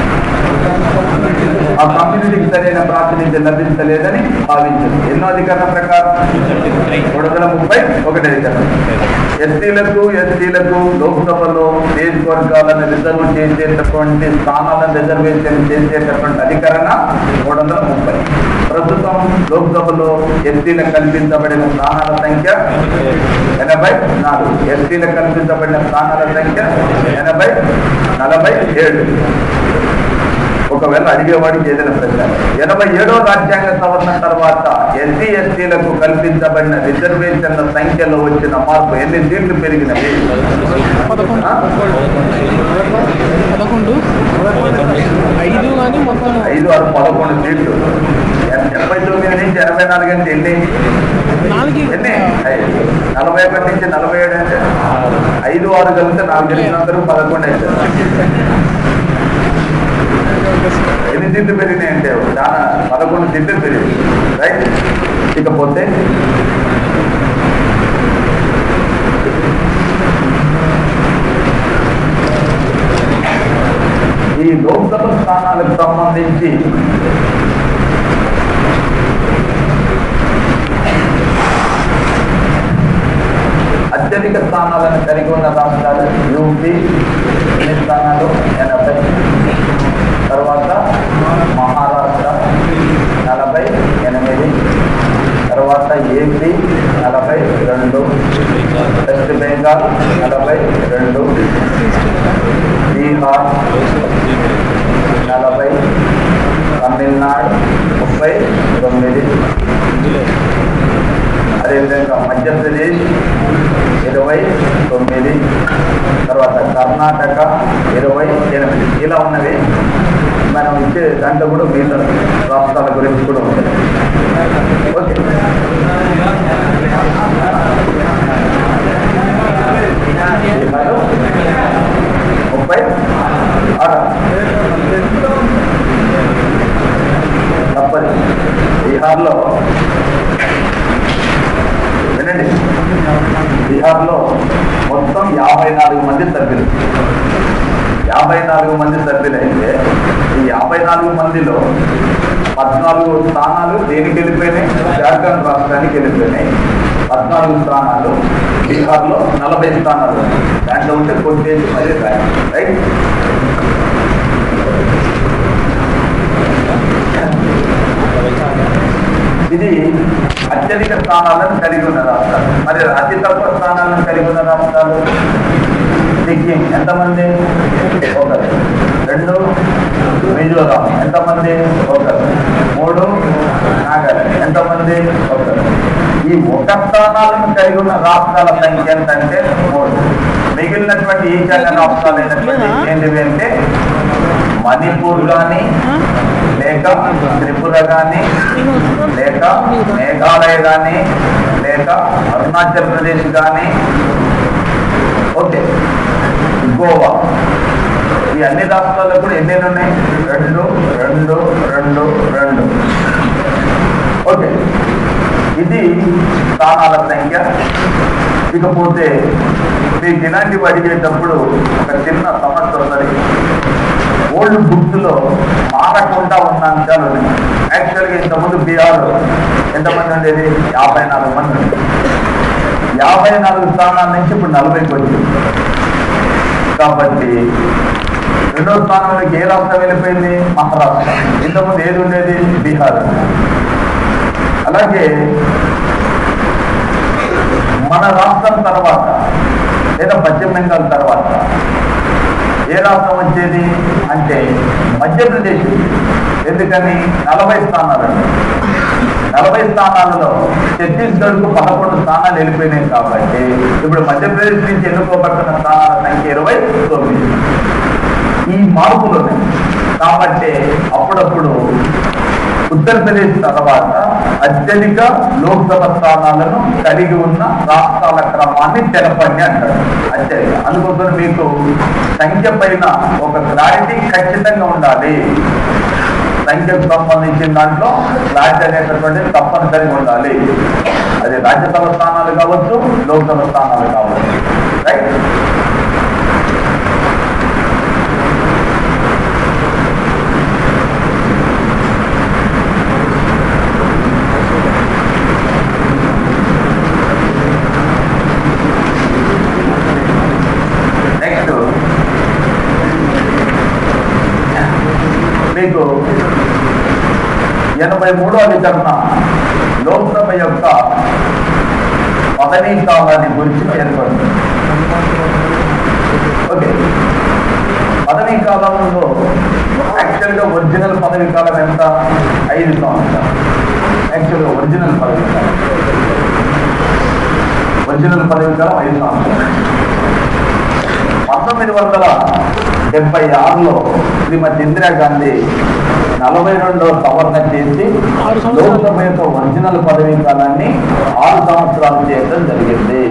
ఆ కమ్యూనిటీకి సరైన ప్రాతినిధ్యం లభించలేదని భావించారు ఎన్నో అధికారం ప్రకారం మూడు వందల ముప్పై ఒకటి అధికారం ఎస్సీలకు ఎస్టీలకు లోక్సభలో నియోజకవర్గాలను రిజర్వ్ చేసేటటువంటి స్థానాలను రిజర్వేషన్ చేసేటటువంటి అధికరణ మూడు వందల ముప్పై ప్రస్తుతం లోక్సభలో ఎస్టీలకు కల్పించబడిన స్థానాల సంఖ్య ఎనభై నాలుగు ఎస్టీలకు కల్పించబడిన స్థానాల సంఖ్య ఎనభై నలభై ఏడు ఒకవేళ అడిగేవాడికి ఏదైనా ప్రశ్న ఎనభై ఏడో రాజ్యాంగ సవరణ తర్వాత ఎస్సీ ఎస్టీలకు కల్పించబడిన రిజర్వేషన్ల సంఖ్యలో వచ్చిన మార్పు ఎన్ని సీట్లు పెరిగినవి పదకొండు ఆ? పదకొండు ఐదు కానీ మొత్తం ఐదు ఆరు పదకొండు సీట్లు ఎనభై తొమ్మిది నుంచి ఎనభై నాలుగు అంటే ఎన్ని నాలుగు ఎన్ని ఐదు. నలభై ఒకటి నుంచి నలభై ఏడు అంటే ఐదు ఆరు కలిపితే నాకు తెలిసినందరూ పదకొండు అవుతారు ఎన్ని సీట్లు పెరిగినాయి అంటే చాలా పదకొండు సీట్లు పెరిగింది రైట్ ఇకపోతే ఈ లోక్సభ స్థానాలకు సంబంధించి అత్యధిక స్థానాలను కలిగి ఉన్న రాష్ట్రాలు యూపీ ఎన్ని స్థానాలు ఎనభై తర్వాత మహారాష్ట్ర నలభై ఎనిమిది తర్వాత ఏపీ నలభై రెండు వెస్ట్ బెంగాల్ నలభై రెండు బీహార్ నలభై తమిళనాడు ముప్పై తొమ్మిది అదేవిధంగా మధ్యప్రదేశ్ ఇరవై తొమ్మిది తర్వాత కర్ణాటక ఇరవై ఎనిమిది ఇలా ఉన్నవి మనం ఇచ్చే దాంట్లో కూడా మిగతా రాష్ట్రాల గురించి కూడా ఉంటుంది ఓకే బీహారు ముప్పై ఆరు తప్పది బీహార్లో వినండి బీహార్లో మొత్తం యాభై నాలుగు మంది సభ్యులు యాభై నాలుగు మంది సభ్యులైతే ఈ యాభై నాలుగు మందిలో పద్నాలుగు స్థానాలు దేనికి వెళ్ళిపోయినాయి జార్ఖండ్ రాష్ట్రానికి వెళ్ళిపోయినాయి పద్నాలుగు స్థానాలు బీహార్లో నలభై స్థానాలు ఉన్నాయి. దాంట్లో ఉంటే కొట్టేసి మరీ రాయాలి రైట్ ఇది అత్యధిక స్థానాలను కలిగి ఉన్న రాష్ట్రాలు మరి అతి తక్కువ స్థానాలను కలిగి ఉన్న రాష్ట్రాలు సిక్కిం ఎంతమంది ఒకరు రెండు మిజోరాం ఎంతమంది ఒకరు మూడు నాగాలాండ్ ఎంతమంది ఒకరు ఈ ఒక స్థానాలను కలిగి ఉన్న రాష్ట్రాల సంఖ్య ఎంతంటే మూడు మిగిలినటువంటి ఈశాన్య రాష్ట్రాలు అయినటువంటి ఏంటివి అంటే మణిపూర్ కానీ లేక త్రిపుర కానీ లేక మేఘాలయ కానీ లేక అరుణాచల్ ప్రదేశ్ కానీ ఓకే గోవా ఈ అన్ని రాష్ట్రాల్లో కూడా ఎన్ని ఉన్నాయి రెండు రెండు రెండు రెండు ఓకే ఇది స్థానాల సంఖ్య ఇకపోతే మీకు ఇలాంటివి అడిగేటప్పుడు ఒక చిన్న సమస్య వస్తుంది ఓల్డ్ బుక్స్ లో మారకుండా ఉన్న అంశాలు ఉన్నాయి యాక్చువల్గా ఇంతకుముందు బీహార్ ఎంతమంది ఉండేది యాభై నాలుగు మంది ఉండేది. యాభై నాలుగు స్థానాల నుంచి ఇప్పుడు నలభైకి వచ్చింది కాబట్టి రెండో స్థానంలోకి ఏ రాష్ట్రం వెళ్ళిపోయింది మహారాష్ట్ర ఇంతకుముందు ఏది ఉండేది బీహార్ అలాగే మన రాష్ట్రం తర్వాత లేదా పశ్చిమ బెంగాల్ తర్వాత ఏ రాష్ట్రం వచ్చేది అంటే మధ్యప్రదేశ్ ఎందుకని నలభై స్థానాలు నలభై స్థానాలలో ఛత్తీస్గఢ్కు పదకొండు స్థానాలు వెళ్ళిపోయినాయి కాబట్టి ఇప్పుడు మధ్యప్రదేశ్ నుంచి ఎన్నుకోబడుతున్న స్థానాల సంఖ్య ఇరవై తొమ్మిది ఈ మార్పులు ఉన్నాయి కాబట్టి అప్పుడప్పుడు ఉత్తరప్రదేశ్ తర్వాత అత్యధిక లోక్సభ స్థానాలను కలిగి ఉన్న రాష్ట్రాల క్రమాన్ని తెలపండి అంటారు అత్యధిక అందుకోసం మీకు సంఖ్య పైన ఒక క్లారిటీ ఖచ్చితంగా ఉండాలి సంఖ్యకు సంబంధించిన దాంట్లో క్లారిటీ అనేటటువంటిది తప్పనిసరిగా ఉండాలి అది రాజ్యసభ స్థానాలు కావచ్చు లోక్సభ స్థానాలు కావచ్చు రైట్ నెక్స్ట్ మీకు ఎనభై మూడో అధికరణ లోక్సభ యొక్క పదవీ కాలాన్ని గురించి పేర్కొంది ఓకే పదవీ కాలంలో యాక్చువల్గా ఒరిజినల్ పదవీ కాలం ఎంత ఐదు సంవత్సరాలు యాక్చువల్గా ఒరిజినల్ పదవీ కాలం ఒరిజినల్ పదవీ కాలం ఐదు సంవత్సరాలు పంతొమ్మిది వందల డెబ్బై ఆరులో శ్రీమతి ఇందిరాగాంధీ నలభై రెండవ సవరణ చేసి ఆరు సంవత్సరాలు. లోక్సభ యొక్క ఒరిజినల్ పదవీ కాలాన్ని ఆరు సంవత్సరాలు చేయడం జరిగింది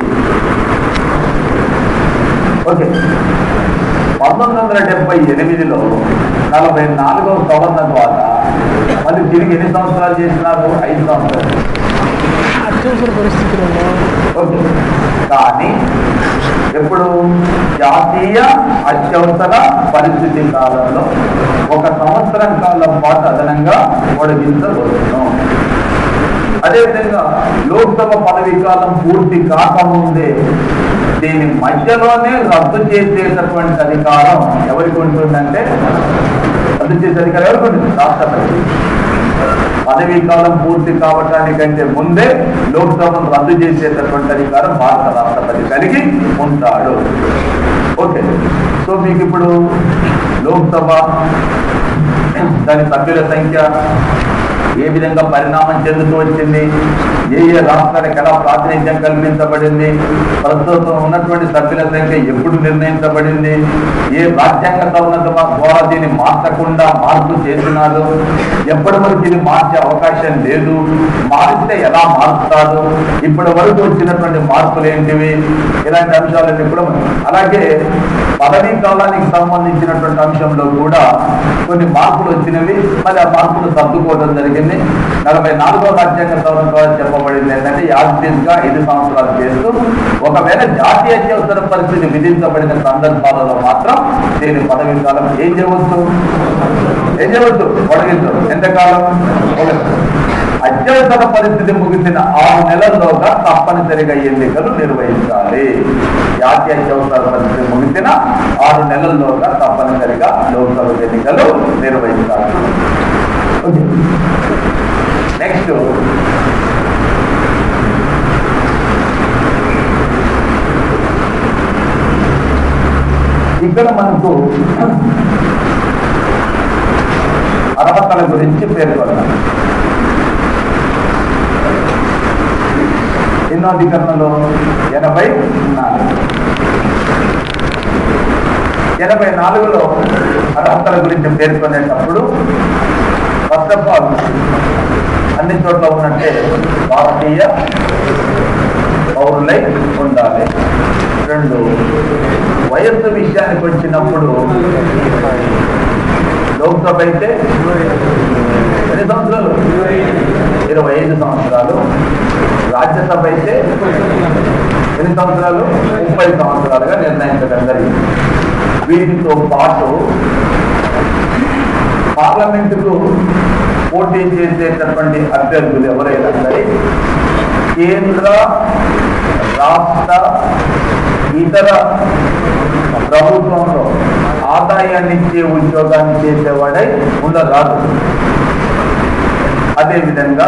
ఓకే పంతొమ్మిది వందల డెబ్బై ఎనిమిదిలో నలభై నాలుగవ సవరణ ద్వారా మళ్ళీ తిరిగి ఎన్ని సంవత్సరాలు చేసినారు ఐదు సంవత్సరాలు అత్యవసర పరిస్థితులలో ఓకే కానీ ఎప్పుడు జాతీయ అత్యవసర పరిస్థితి కాలంలో ఒక సంవత్సరం కాలం పాటు అదనంగా పొడిగించవచ్చును అదేవిధంగా లోక్సభ పదవీ కాలం పూర్తి కాకముందే దీని మధ్యలోనే రద్దు చేసేటటువంటి అధికారం ఎవరికి ఉంటుందంటే రద్దు చేసే అధికారం ఎవరికి ఉంటుంది రాష్ట్రపతి పదవీ కాలం పూర్తి కావటానికంటే ముందే లోక్సభను రద్దు చేసేటటువంటి అధికారం భారత రాష్ట్రపతి కలిగి ఉంటాడు ఓకే సో మీకు ఇప్పుడు లోక్సభ దాని సభ్యుల సంఖ్య ఏ విధంగా పరిణామం చెందుతూ వచ్చింది ఏ ఏ రాష్ట్రాలకు ఎలా ప్రాతినిధ్యం కల్పించబడింది ప్రస్తుతం ఉన్నటువంటి సభ్యుల సంఖ్య ఎప్పుడు నిర్ణయించబడింది ఏ రాజ్యాంగ సవరణ ద్వారా దీన్ని మార్చకుండా మార్పు చేసినారు ఎప్పటి వరకు ఇది మార్చే అవకాశం లేదు మారిస్తే ఎలా మారుతారు ఇప్పటి వరకు వచ్చినటువంటి మార్పులు ఏంటివి ఇలాంటి అంశాలన్నీ కూడా మనం- అలాగే పదవీ కాలానికి సంబంధించినటువంటి అంశంలో కూడా కొన్ని మార్పులు వచ్చినవి మరి ఆ మార్పులు సర్దుకోవడం జరిగింది నలభై నాలుగో రాజ్యాంగ సవరణ ద్వారా చెప్పబడింది ఏంటంటే యాజ్గా ఐదు సంవత్సరాలు చేస్తూ ఒకవేళ జాతీయ అత్యవసర పరిస్థితి విధించబడిన సందర్భాలలో మాత్రం దీని పదవీ కాలం ఏం చేయవచ్చు ఏం చేయవచ్చు పొడిగించు ఎంతకాలం పొడిగించు. అత్యవసర పరిస్థితి ముగిసిన ఆరు నెలల్లోగా తప్పనిసరిగా ఎన్నికలు నిర్వహించాలి జాతీయ అత్యవసర పరిస్థితి ముగిసిన ఆరు నెలల్లోగా తప్పనిసరిగా లోక్సభ ఎన్నికలు నిర్వహించాలి ఓకే నెక్స్ట్ ఇక్కడ మనకు అర్హతల గురించి పేర్కొన్నాం ఎన్నో అధికరణలో ఎనభై నాలుగు ఎనభై నాలుగులో అర్హతల గురించి పేర్కొనేటప్పుడు ఫస్ట్ ఆఫ్ ఆల్ అన్ని చోట్ల ఉన్నట్టే భారతీయ పౌరులై ఉండాలి రెండు వయస్సు విషయానికి వచ్చినప్పుడు లోక్సభ అయితే ఎన్ని సంవత్సరాలు ఇరవై ఐదు సంవత్సరాలు రాజ్యసభ అయితే ఎన్ని సంవత్సరాలు ముప్పై సంవత్సరాలుగా నిర్ణయించడం జరిగింది వీటితో పాటు పార్లమెంటుకు పోటీ చేసేటటువంటి అభ్యర్థులు ఎవరైనా సరే కేంద్ర రాష్ట్ర ఇతర ప్రభుత్వంలో ఆదాయాన్ని ఇచ్చే ఉద్యోగాన్ని చేసేవాడై ఉండరాదు అదేవిధంగా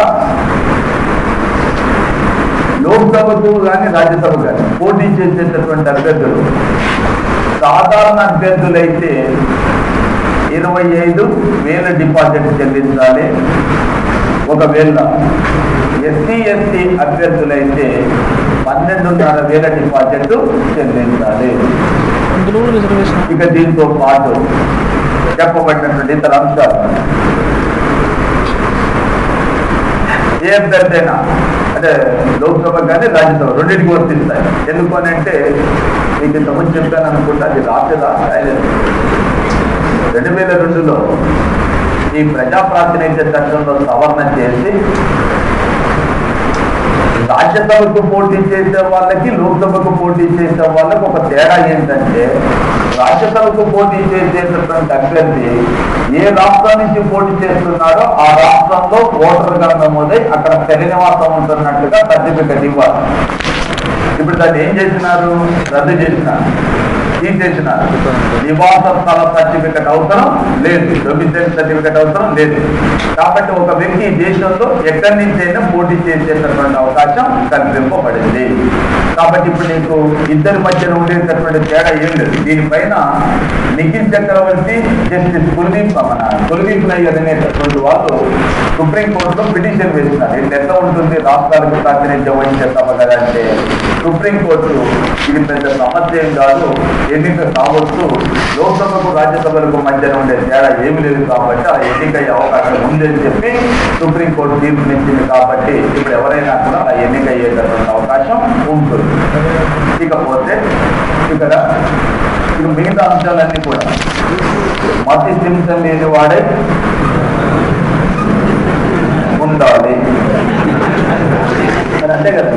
లోక్సభకు కానీ రాజ్యసభ కానీ పోటీ చేసేటటువంటి అభ్యర్థులు సాధారణ అభ్యర్థులైతే ఇరవై ఐదు వేల డిపాజిట్ చెల్లించాలి ఒకవేళ ఎస్సీ ఎస్టీ అభ్యర్థులైతే పన్నెండున్నర వేల డిపాజిట్ చెల్లించాలి అందులో కూడా రిజర్వేషన్ ఇక దీంతో పాటు చెప్పబడినటువంటి ఇతర అంశాలు ఏ అభ్యర్థి అయినా అంటే లోక్సభ కానీ రాజ్యసభ రెండింటికి వర్తిస్తాయి ఎందుకు అని అంటే మీకు ఇంతకుముందు చెప్పాను అనుకుంటా అది రాసేదా రాయలేదు రెండు వేల రెండులో ఈ ప్రజా ప్రాతినిధ్య చట్టంలో సవరణ చేసి రాజ్యసభకు పోటీ చేసే వాళ్ళకి లోక్సభకు పోటీ చేసే వాళ్ళకి ఒక తేడా ఏంటంటే రాజ్యసభకు పోటీ చేసేటటువంటి అభ్యర్థి ఏ రాష్ట్రం నుంచి పోటీ చేస్తున్నారో ఆ రాష్ట్రంలో ఓటర్గా నమోదై అక్కడ స్థిర నివాసం ఉంటున్నట్టుగా సర్టిఫికెట్ ఇవ్వాలి ఇప్పుడు దాన్ని ఏం చేసినారు రద్దు చేసినారు తీసేసినారు నివాస స్థల సర్టిఫికెట్ అవసరం లేదు డొమిసైల్ సర్టిఫికెట్ అవసరం లేదు కాబట్టి ఒక వ్యక్తి ఈ దేశంలో ఎక్కడి నుంచైనా పోటీ చేసేటటువంటి అవకాశం కల్పింపబడింది కాబట్టి ఇప్పుడు నీకు ఇద్దరి మధ్యన ఉండేటటువంటి తేడా ఏం లేదు దీనిపైన నిఖిల్ చక్రవర్తి జస్టిస్ కుల్దీప్ మన కుల్దీప్ నాయర్ అనేటటువంటి వాళ్ళు సుప్రీంకోర్టులో పిటిషన్ వేసినారు ఇది ఎట్లా ఉంటుంది రాష్ట్రాలకు ప్రాతినిధ్యం వహించే సభ కదా అంటే సుప్రీంకోర్టు ఇది పెద్ద సమస్య ఏం కాదు ఎన్నిక కావచ్చు లోక్సభకు రాజ్యసభలకు మధ్యన ఉండే తేడా ఏమి లేదు కాబట్టి ఆ ఎన్నిక అయ్యే అవకాశం ఉందని చెప్పి సుప్రీంకోర్టు తీర్పునిచ్చింది కాబట్టి ఇప్పుడు ఎవరైనా కూడా ఆ ఎన్నిక అయ్యేటటువంటి అవకాశం ఉంటుంది ఇకపోతే ఇక్కడ ఇక మిగతా అంశాలన్నీ కూడా మతి సింసం లేని వాడే ఉండాలి మరి అంతే కదా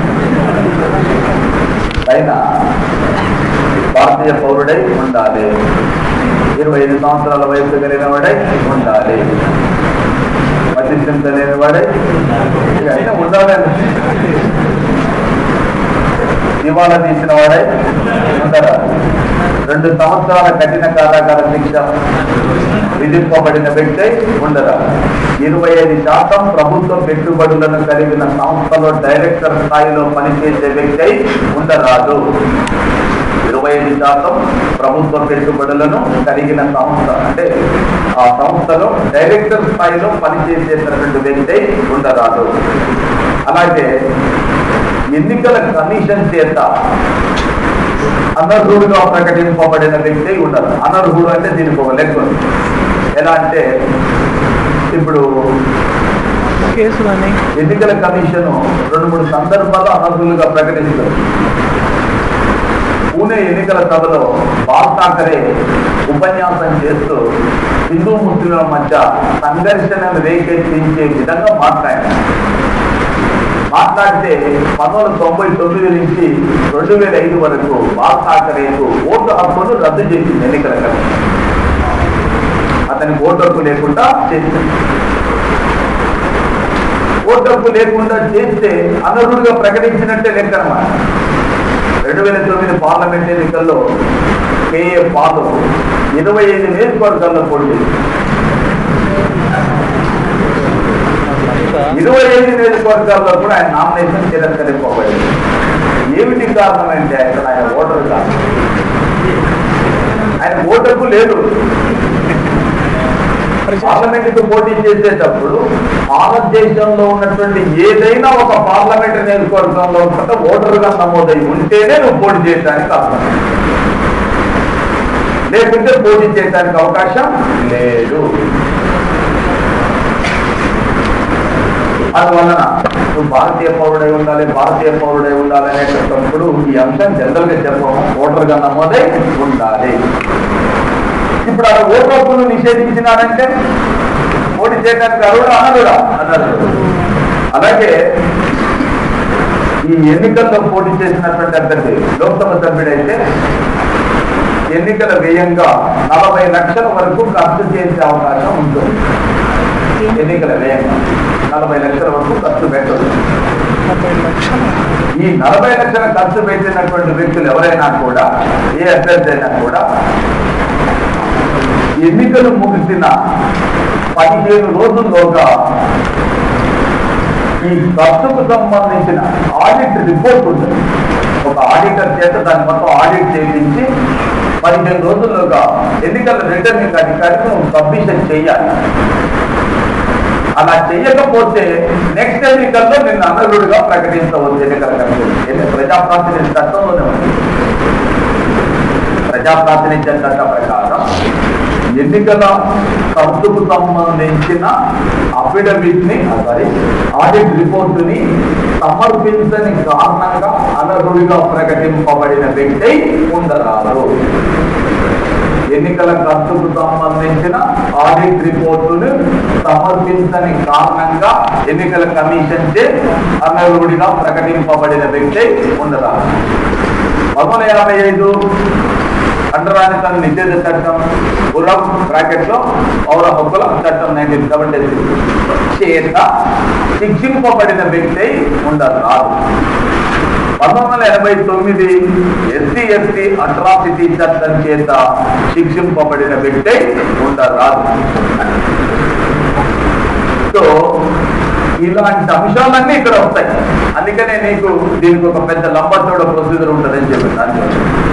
పైన భారతీయ పౌరుడై ఉండాలి ఇరవై ఐదు సంవత్సరాల వయసు కలిగిన వాడై ఉండాలి మధ్యస్థింత లేని వాడై ఇక అయినా ఉండాలని దివాలా తీసిన వాడై ఉండరా రెండు సంవత్సరాల కఠిన కారాగార శిక్ష విధింపబడిన వ్యక్తి ఉండరా ఇరవై ఐదు శాతం ప్రభుత్వ పెట్టుబడులను కలిగిన సంస్థలో డైరెక్టర్ స్థాయిలో పనిచేసే వ్యక్తి అయి ఉండరాదు ఇరవై ఐదు శాతం ప్రభుత్వ పెట్టుబడులను కలిగిన సంస్థ అంటే ఆ సంస్థలో డైరెక్టర్ స్థాయిలో పనిచేసేటటువంటి వ్యక్తి అయి ఉండరాదు అలాగే ఎన్నికల కమిషన్ చేత అనర్హుడుగా ప్రకటింపబడిన వ్యక్తి ఉండదు అనర్హుడు అంటే దీనికి ఒక లెక్క ఉంది ఎలా అంటే ఇప్పుడు కేసు కానీ ఎన్నికల కమిషన్ రెండు మూడు సందర్భాల్లో అనర్హులుగా ప్రకటిస్తుంది పూణే ఎన్నికల సభలో బాల్ ఠాకరే ఉపన్యాసం చేస్తూ హిందూ ముస్లింల మధ్య సంఘర్షణను రేకెత్తించే విధంగా మాట్లాడారు మాట్లాడితే పంతొమ్మిది వందల తొంభై తొమ్మిది నుంచి రెండు వేల ఐదు వరకు బాల్ ఠాకరేకు ఓటు హక్కును రద్దు చేసింది ఎన్నికల కమిషన్ అతనికి ఓటు హక్కు లేకుండా చేసింది ఓటు హక్కు లేకుండా చేస్తే అనర్హుడిగా ప్రకటించినట్టే లెక్క అన్నమాట రెండు వేల తొమ్మిది పార్లమెంట్ ఎన్నికల్లో కేఏ పాలు ఇరవై ఐదు నియోజకవర్గాల్లో పోటీ చేసింది. ఇరవై ఐదు నియోజకవర్గాల్లో కూడా ఆయన నామినేషన్ తిరస్కరింపబడింది ఏమిటి కారణం అంటే అక్కడ ఆయన ఓటర్ కాదు ఆయన ఓటర్కు లేదు పార్లమెంట్ కు పోటీ చేసేటప్పుడు భారతదేశంలో ఉన్నటువంటి ఏదైనా ఒక పార్లమెంట్ నియోజకవర్గంలో ఉంటే ఓటరుగా నమోదై ఉంటేనే నువ్వు పోటీ చేయడానికి అవకాశం లేకుంటే పోటీ చేయడానికి అవకాశం లేదు అందువలన నువ్వు భారతీయ పౌరుడై ఉండాలి భారతీయ పౌరుడై ఉండాలి అనేటప్పుడు ఈ అంశం జనరల్ గా చెప్పము ఓటర్గా నమోదై ఉండాలి ఇప్పుడు ఆ ఓటు హక్కును నిషేధించినారంటే పోటీ చేయడానికి అరువుడు అనరుడా అన్నారు అలాగే ఈ ఎన్నికల్లో పోటీ చేసినటువంటి అభ్యర్థి లోక్సభ సభ్యుడైతే ఎన్నికల వ్యయంగా నలభై లక్షల వరకు ఖర్చు చేసే అవకాశం ఉంటుంది ఎన్నికల వ్యయంగా నలభై లక్షల వరకు ఖర్చు పెట్టదు ముప్పై లక్షలు ఈ నలభై లక్షల ఖర్చు పెట్టినటువంటి వ్యక్తులు ఎవరైనా కూడా ఏ అభ్యర్థి అయినా కూడా ఎన్నికలు ముగిసిన పదిహేను రోజుల్లోగా ఈ ఖర్చుకు సంబంధించిన ఆడిట్ రిపోర్ట్ ఉంటుంది ఒక ఆడిటర్ చేత దాన్ని మొత్తం ఆడిట్ చేయించి పదిహేను రోజుల్లోగా ఎన్నికల రిటర్నింగ్ అధికారికి సబ్మిషన్ చేయాలి అలా చేయకపోతే నెక్స్ట్ ఎన్నికల్లో నిన్ను అనర్హుడిగా ప్రకటించవచ్చు ఎన్నికల కమిషన్ ప్రజాప్రాతినిధ్య చట్టంలోనే ఉంది ప్రజాప్రాతినిధ్య చట్ట ప్రకారం ఎన్నికల ఖర్చుకు సంబంధించిన అఫిడవిట్ ని సారీ ఆడిట్ రిపోర్టుని సమర్పించని కారణంగా అనర్హుడిగా ప్రకటింపబడిన వ్యక్తి ఉండరాదు ఎన్నికల ఖర్చుకు సంబంధించిన ఆడిట్ రిపోర్టును సమర్పించని కారణంగా ఎన్నికల కమిషన్ చే అనర్హుడిగా ప్రకటింపబడిన వ్యక్తి ఉండరాదు పదకొండు యాభై ఐదు అంటరానితన నిషేధ చట్టం గుర్రం బ్రాకెట్ లో పౌర హక్కుల చట్టం నైన్టీన్ సెవెంటీ చేత శిక్షింపబడిన వ్యక్తి ఉండరాదు పంతొమ్మిది వందల ఎనభై తొమ్మిది ఎస్సీ ఎస్టీ అట్రాసిటీ చట్టం చేత శిక్షింపబడిన వ్యక్తి ఉండరాదు సో ఇలాంటి అంశాలన్నీ ఇక్కడ వస్తాయి అందుకనే నీకు దీనికి ఒక పెద్ద లంబటోడ ప్రొసీజర్ ఉంటుందని చెప్పి దాంట్లో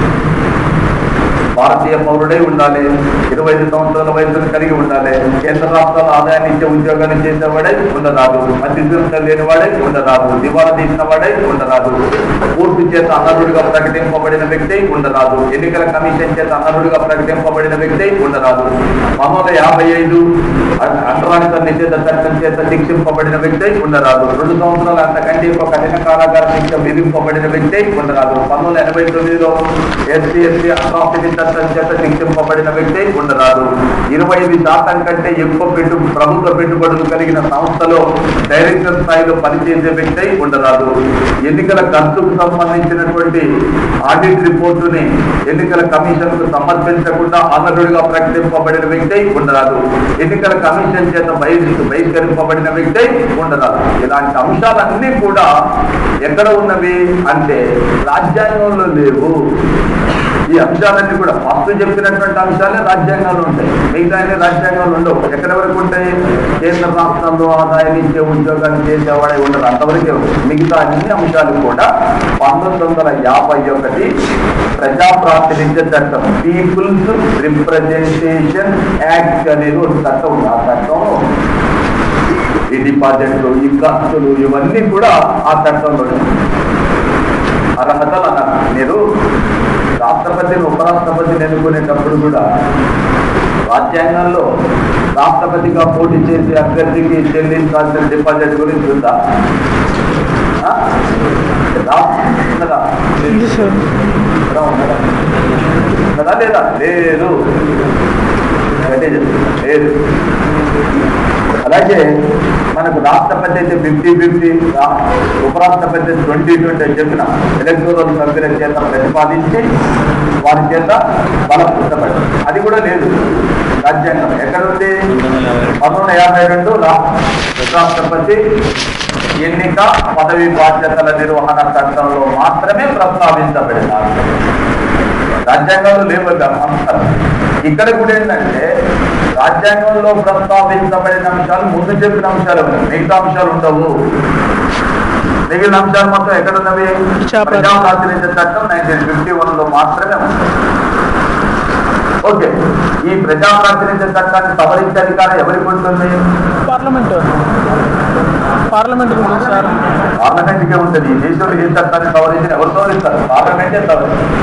భారతీయ పౌరుడై ఉండాలి ఇరవై ఐదు సంవత్సరాల వయసును కలిగి ఉండాలి కేంద్ర రాష్ట్రాల ఆదాయాన్ని ఇచ్చే ఉద్యోగాన్ని చేసేవాడై ఉండరాదు మధ్యస్థం లేనివాడై ఉండరాదు దివాలా తీసిన వాడై ఉండరాదు పూర్తి చేత అనర్హుడిగా ప్రకటింపబడిన వ్యక్తి ఉండరాదు ఎన్నికల కమిషన్ చేత అనర్హుడిగా ప్రకటింపబడిన వ్యక్తి ఉండరాదు పంతొమ్మిది యాభై ఐదు అంటరానిత నిషేధ చట్టం చేత శిక్షింపబడిన వ్యక్తి ఉండరాదు రెండు సంవత్సరాలు అంతకంటే ఎక్కువ కఠిన కారాగార శిక్ష విధింపబడిన వ్యక్తి ఉండరాదు పంతొమ్మిది వందల ఎనభై తొమ్మిదిలో ఎస్సీ ఎస్సీ అట్రాసిటీ చట్టం చేత శిక్షింపబడిన వ్యక్తి ఉండరాదు ఇరవై ఐదు శాతం కంటే ఎక్కువ పెట్టు ప్రభుత్వ పెట్టుబడులు కలిగిన సంస్థలో డైరెక్టర్ స్థాయిలో పనిచేసే వ్యక్తి ఉండరాదు ఎన్నికల ఖర్చుకు సంబంధించినటువంటి ఆడిట్ రిపోర్టుని ఎన్నికల కమిషన్ కు సమర్పించకుండా అనర్హుడిగా ప్రకటింపబడిన వ్యక్తి ఉండరాదు ఎన్నికల కమిషన్ చేత బహిర్ బహిష్కరింపబడిన వ్యక్తి ఉండరాదు ఇలాంటి అంశాలన్నీ కూడా ఎక్కడ ఉన్నవి అంటే రాజ్యాంగంలో లేవు ఈ అంశాలన్నీ కూడా ఫస్ట్ చెప్పినటువంటి అంశాలే రాజ్యాంగాలు ఉంటాయి మిగతా అన్ని రాజ్యాంగాలు ఉండవు ఎక్కడి వరకు ఉంటాయి కేంద్ర రాష్ట్రంలో ఆదాయం ఇచ్చే ఉద్యోగాలు చేసేవాడే ఉండదు అంతవరకే ఉంది. మిగతా అన్ని అంశాలు కూడా పంతొమ్మిది వందల యాభై ఒకటి ప్రజా ప్రాతినిధ్య చట్టం పీపుల్స్ రిప్రజెంటేషన్ యాక్ట్ అనేది ఒక చట్టం ఉంది ఆ చట్టం ఈ డిపాజిట్లు ఈ ఖర్చులు ఇవన్నీ కూడా ఆ చట్టంలో ఉన్నాయి. అర్హతలు అన్నారు మీరు రాష్ట్రపతిని ఉపరాష్ట్రపతిని ఎన్నుకునేటప్పుడు కూడా రాజ్యాంగంలో రాష్ట్రపతిగా పోటీ చేసే అభ్యర్థికి చెల్లించాల్సిన డిపాజిట్ గురించి ఉందా ఆ? రా- ఉన్నదా? ఇది సార్ ఉందా ఉన్నదా ఉన్నదా లేదా లేదు గట్టిగా చెప్పు. లేదు అలాగే మనకు రాష్ట్రపతి అయితే ఫిఫ్టీ ఫిఫ్టీ ఉపరాష్ట్రపతి ట్వంటీ ట్వంటీ అని చెప్పిన ఎలక్టోరల్ సభ్యుల చేత ప్రతిపాదించి వారి చేత బలపరచబడి అది కూడా లేదు రాజ్యాంగం ఎక్కడుంది పంతొమ్మిది వందల యాభై రెండు రా- ఉపరాష్ట్రపతి ఎన్నిక పదవి బాధ్యతల నిర్వహణ చట్టంలో మాత్రమే ప్రస్తావించబడినారు రాజ్యాంగంలో లేవు అవి అంశాలు ఇక్కడ కూడా ఏంటంటే రాజ్యాంగంలో ప్రస్తావించబడిన అంశాలు ముందు చెప్పిన అంశాలు ఉన్నాయి మిగతా అంశాలు ఉండవు మిగిలిన అంశాలు మొత్తం ఎక్కడ ఉన్నవి శాప- ప్రజా ప్రాతినిధ్య చట్టం నైన్టీన్ ఫిఫ్టీ వన్ లో మాత్రమే ఉంది ఓకే ఈ ప్రజా ప్రాతినిధ్య చట్టాన్ని సవరించే అధికారం ఎవరికి ఉంటుంది పార్లమెంట్ పార్లమెంట్ ఉంటుంది సార్ పార్లమెంట్కే ఉంటుంది ఈ దేశంలో ఏ చట్టాన్ని సవరించిన ఎవరు సవరిస్తారు పార్లమెంటే సవరిస్తారు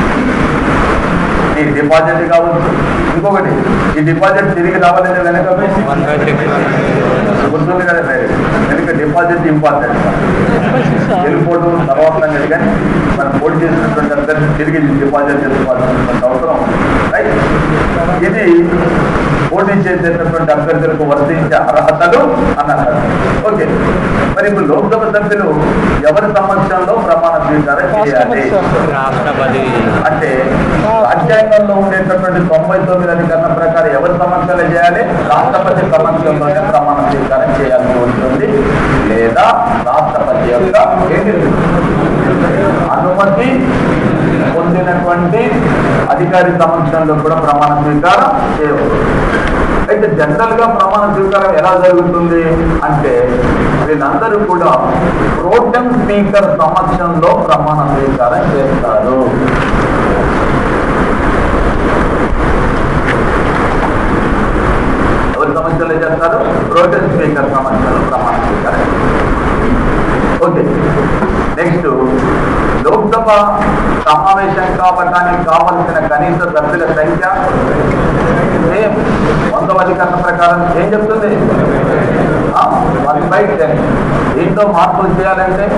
ఈ డిపాజిట్ కావచ్చు ఇంకొకటి ఈ డిపాజిట్ తిరిగి రావాలంటే వెనక గుర్తుంది కదా మరి వెనుక డిపాజిట్ ఇంపార్టెంట్ వెళ్ళిపోవడం తర్వాత సంగతి కానీ మనం పోటీ చేసినటువంటి అభ్యర్థి తిరిగి డిపాజిట్ చేసుకోవాల్సినటువంటి అవసరం ఉంది. రైట్ ఇది పోటీ చేసేటటువంటి అభ్యర్థులకు వర్తించే అర్హతలు అన్నారు ఓకే మరి ఇప్పుడు లోక్సభ సభ్యులు ఎవరి సమక్షంలో ప్రమాణ స్వీకారం చేయాలి రాష్ట్రపతి సార్ రాష్ట్రపతి అంటే రాజ్యాంగంలో ఉండేటటువంటి తొంభై తొమ్మిది అధికరణ ప్రకారం ఎవరి సమక్షంలో చేయాలి రాష్ట్రపతి సమక్షంలోనే ప్రమాణ స్వీకారం చేయాల్సి ఉంటుంది లేదా రాష్ట్రపతి యొక్క అనుమతి పొందినటువంటి అధికారి సమక్షంలో కూడా ప్రమాణ స్వీకారం చేయవచ్చు అయితే జనరల్ గా ప్రమాణ స్వీకారం ఎలా జరుగుతుంది అంటే వీళ్ళందరూ కూడా ప్రోటెం స్పీకర్ సమక్షంలో ప్రమాణ స్వీకారం చేస్తారు ఎవరి సమక్షంలో చేస్తారు ప్రోటెం స్పీకర్ సమక్షంలో ప్రమాణ స్వీకారం ఓకే నెక్స్ట్ లోక్సభ సమావేశం కావడానికి కావలసిన కనీస సభ్యుల సంఖ్య సేమ్ వంద అధికరణ ప్రకారం ఏం చెప్తుంది వన్ బై టెన్ దీంట్లో మార్పులు చేయాలంటే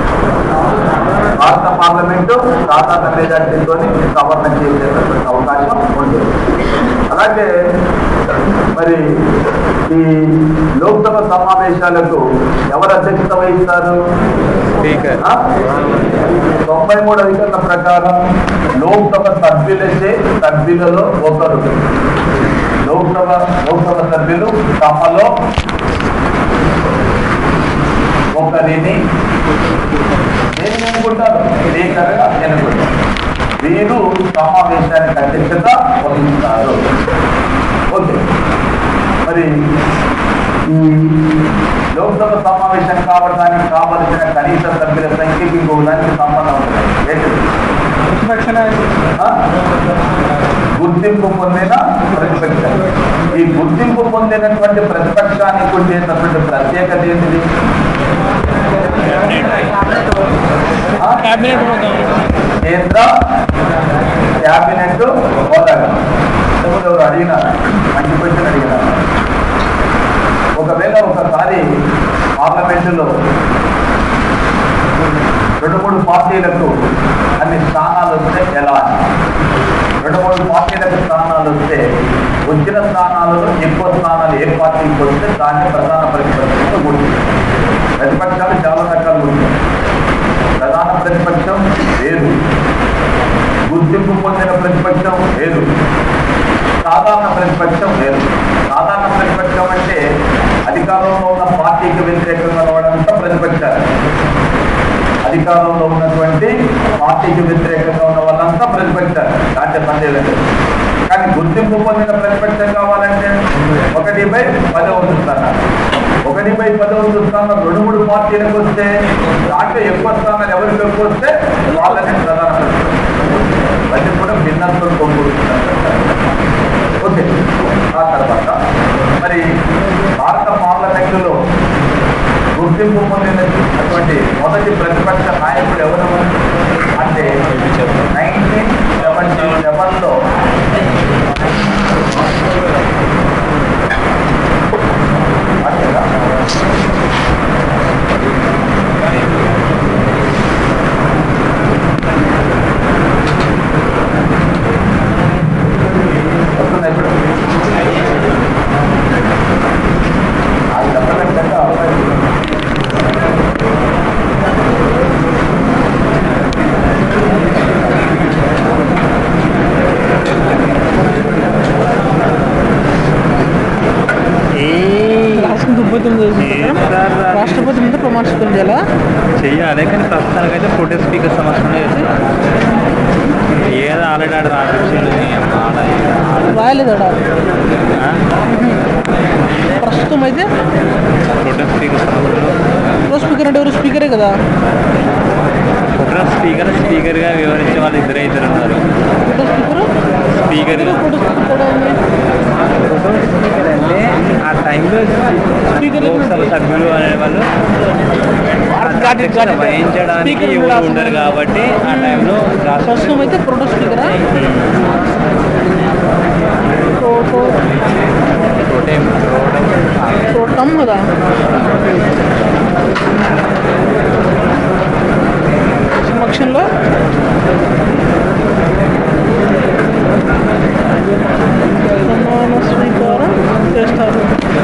భారత పార్లమెంటు సాధారణ మెజార్టీతో సవరణ చేసేటటువంటి అవకాశం ఉంది అలాగే మరి ఈ లోక్సభ సమావేశాలకు ఎవరు అధ్యక్షత వహిస్తారు స్పీకర్ ఆ? తొంభై మూడు అధికారుల ప్రకారం లోక్సభ సభ్యులచే సభ్యులలో ఒకరు లోక్సభ లోక్సభ సభ్యులు తమలో ఒకరిని దేనిని అనుకుంటారు స్పీకర్గా ఎన్నుకుంటారు వీరు సమావేశానికి అధ్యక్షత వహిస్తారు ఓకే మరి ఈ లోక్సభ సమావేశం కావడానికి కావలసిన కనీస సభ్యుల సంఖ్యకి ఇంకో దానికి సంబంధం ఉంది ఏంటిది? ప్రతిపక్ష నాయకుడు ఆ? గుర్తింపు పొందిన ప్రతిపక్షం ఈ గుర్తింపు పొందినటువంటి ప్రతిపక్షానికి ఉండేటటువంటి ప్రత్యేకత ఏంటిది ఆ? క్యాబినెట్ హోదా కేంద్ర క్యాబినెట్ హోదాగా ఇంతకుముందు ఎవరు అడిగినారు మంచి క్వశ్చన్ అడిగినారు ఒకవేళ ఒకసారి పార్లమెంటులో రెండు మూడు పార్టీలకు అన్ని స్థానాలు వస్తే ఎలా అని రెండు మూడు పార్టీలకు స్థానాలు వస్తే వచ్చిన స్థానాలలో ఎక్కువ స్థానాలు ఏ పార్టీకి వస్తే దాన్ని ప్రధాన ప్రతిపక్షంతో గుర్తించారు ప్రతిపక్షాలు చాలా రకాలు ఉంటాయి ప్రధాన ప్రతిపక్షం వేరు గుర్తింపు పొందిన ప్రతిపక్షం వేరు సాధారణ ప్రతిపక్షం వేరు సాధారణ ప్రతిపక్షం అంటే అధికారంలో ఉన్న పార్టీకి వ్యతిరేకంగా ఉన్నవాడంతా ప్రతిపక్షాలు అధికారంలో ఉన్నటువంటి పార్టీకి వ్యతిరేకంగా ఉన్న వాళ్ళంతా ప్రతిపక్షాలు దాంట్లో సందేహం లేదు కానీ గుర్తింపు పొందిన ప్రతిపక్షం కావాలంటే ఒకటి బై పదవ స్థానాలు ఒకటి బై పదవ స్థానం రెండు మూడు పార్టీలకు వస్తే దాంట్లో ఎక్కువ స్థానాలు ఎవరికి ఎక్కువ వస్తే వాళ్ళనే ప్రధాన ప్రతిపక్షం అది కూడా భిన్నత్వం కొనుక్కుంటున్నారు ఓకే ఆ తర్వాత మరి భారత పార్లమెంటులో గుర్తింపు పొందినటువంటి మొదటి ప్రతిపక్ష నాయకుడు ఎవరు అంటే నైన్టీన్ సెవెంటీ సెవెన్లో అంతేనా అదే కానీ ప్రస్తుతానికైతే ప్రొటెస్ట్ స్పీకర్ సమస్యనే చేస్తున్నాం ఏదో ఆల్రెడీ ఆడ రాపించింది ఆడ ఈడ, ఆడ. రాయలేదు అడా ఆ? ప్రస్తుతం అయితే ప్రొటెస్ట్ స్పీకర్ సమస్యలు ప్రో స్పీకర్ అంటే ఎవరు స్పీకరే కదా ప్రొటెస్ట్ స్పీకర్ స్పీకర్గా వివరించే వాళ్ళు ఇద్దరే ఇద్దరు ఉన్నారు photo speaker speaker photo speaker తేడా ఉంది స్పీకర్ అంటే ఆ టైంలో స్పీకర్ లోక్సభ సభ్యులు అనేవాళ్ళు అధ్యక్షత వహించడానికి స్పీకర్ ఎవరు ఉండరు కాబట్టి ఆ టైంలో ప్రస్తుతం అయితే ప్రొటో స్పీకరా ప్రోటో ప్రోటేం ప్రోటం ప్రోటమ్ కదా సమక్షంలో ప్రమాణ స్వీకారం చేస్తారు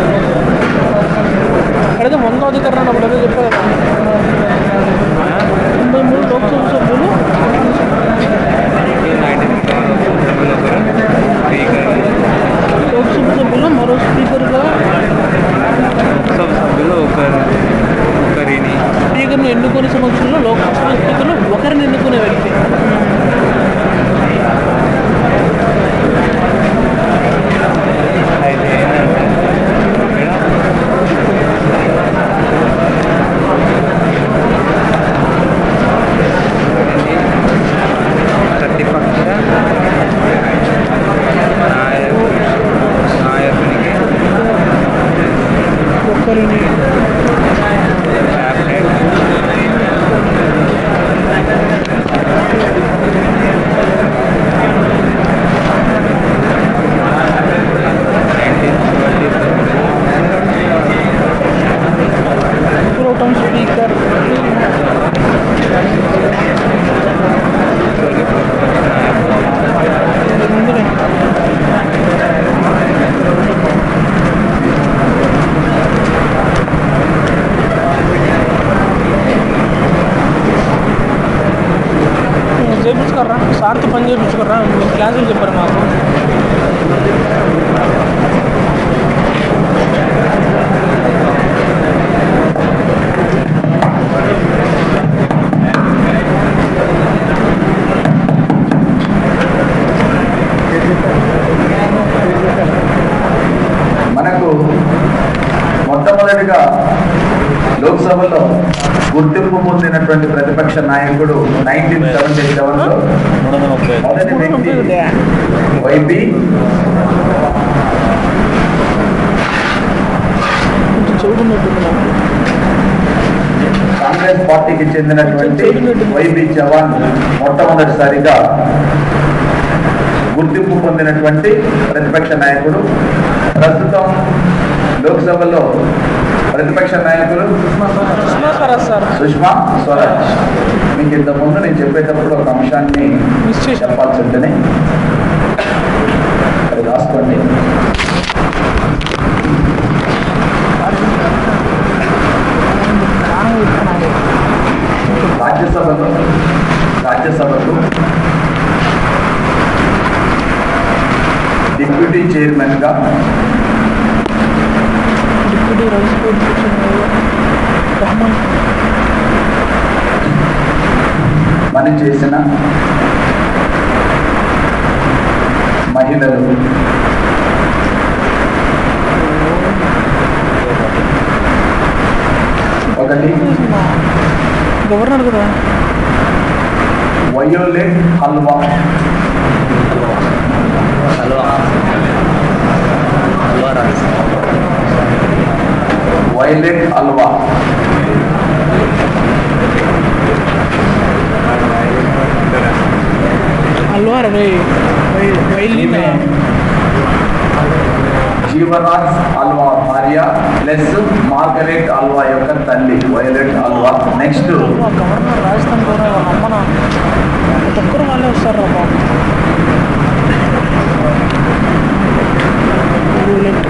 అడిగితే వందో అధికారం అప్పుడు అదే చెప్పా కదా తొంభై మూడు లోక్సభ సభ్యులు లోక్సభ సభ్యులు మరో స్పీకర్గా లోక్సభ సభ్యులు ఒకరు ఒకరిని స్పీకర్ను ఎన్నుకునే సమక్షంలో లోక్సభ స్పీకర్లు ఒకరిని ఎన్నుకునే వ్యక్తి అయితే ఏంటంటే ఇక్కడ ప్రతిపక్ష నాయకు నాయకునికి ఒకరిని క్యాబినెట్ ప్రోటం స్పీకర్ ముందునే చేయించుకోర్రా సార్తో పని చేయించుకోర్రా మేము క్లాసులు చెప్పారు మాకు మనకు మొట్టమొదటిగా లోక్సభలో గుర్తింపు పొందినటువంటి ప్రతిపక్ష నాయకుడు నైన్టీన్ సెవెంటీ సెవెన్ లో మూడు వందల ముప్పై మొదటి వ్యక్తి వైబి కొంచెం చెవుడున్నట్టుంది నాకు కాంగ్రెస్ పార్టీకి చెందినటువంటి వైబి జవాన్ మొట్టమొదటిసారిగా గుర్తింపు పొందినటువంటి ప్రతిపక్ష నాయకుడు ప్రస్తుతం లోక్సభలో ప్రతిపక్ష నాయకులు సుష్మా స్వరాజ్ సార్ సుష్మా స్వరాజ్ మీకు ఇంతకుముందు నేను చెప్పేటప్పుడు ఒక అంశాన్ని మిస్ చేశాను చెప్పాల్సి ఉంటుంది అది రాసుకోండి రాజ్యసభలో రాజ్యసభకు డిప్యూటీ చైర్మన్గా డిప్యూటీ రైస్ కోర్పొరేషన్ రహమాన్ పనిచేసిన మహిళలు ఒకటి గవర్నర్ కదా వయోలెట్ హల్వా హల్వా హల్వా రైస్ వైలెట్ హల్వా అల్వార్ వై వైలిన్ జీవరాజ్ అల్వా భార్య ప్లస్ మార్గరెట్ అల్వా యొక్క తల్లి violet Alva next governor Rajasthan governor వాళ్ళ అమ్మన ప్రతి ఒక్కరు వాళ్ళే వస్తారు రా బాబు రూలెట్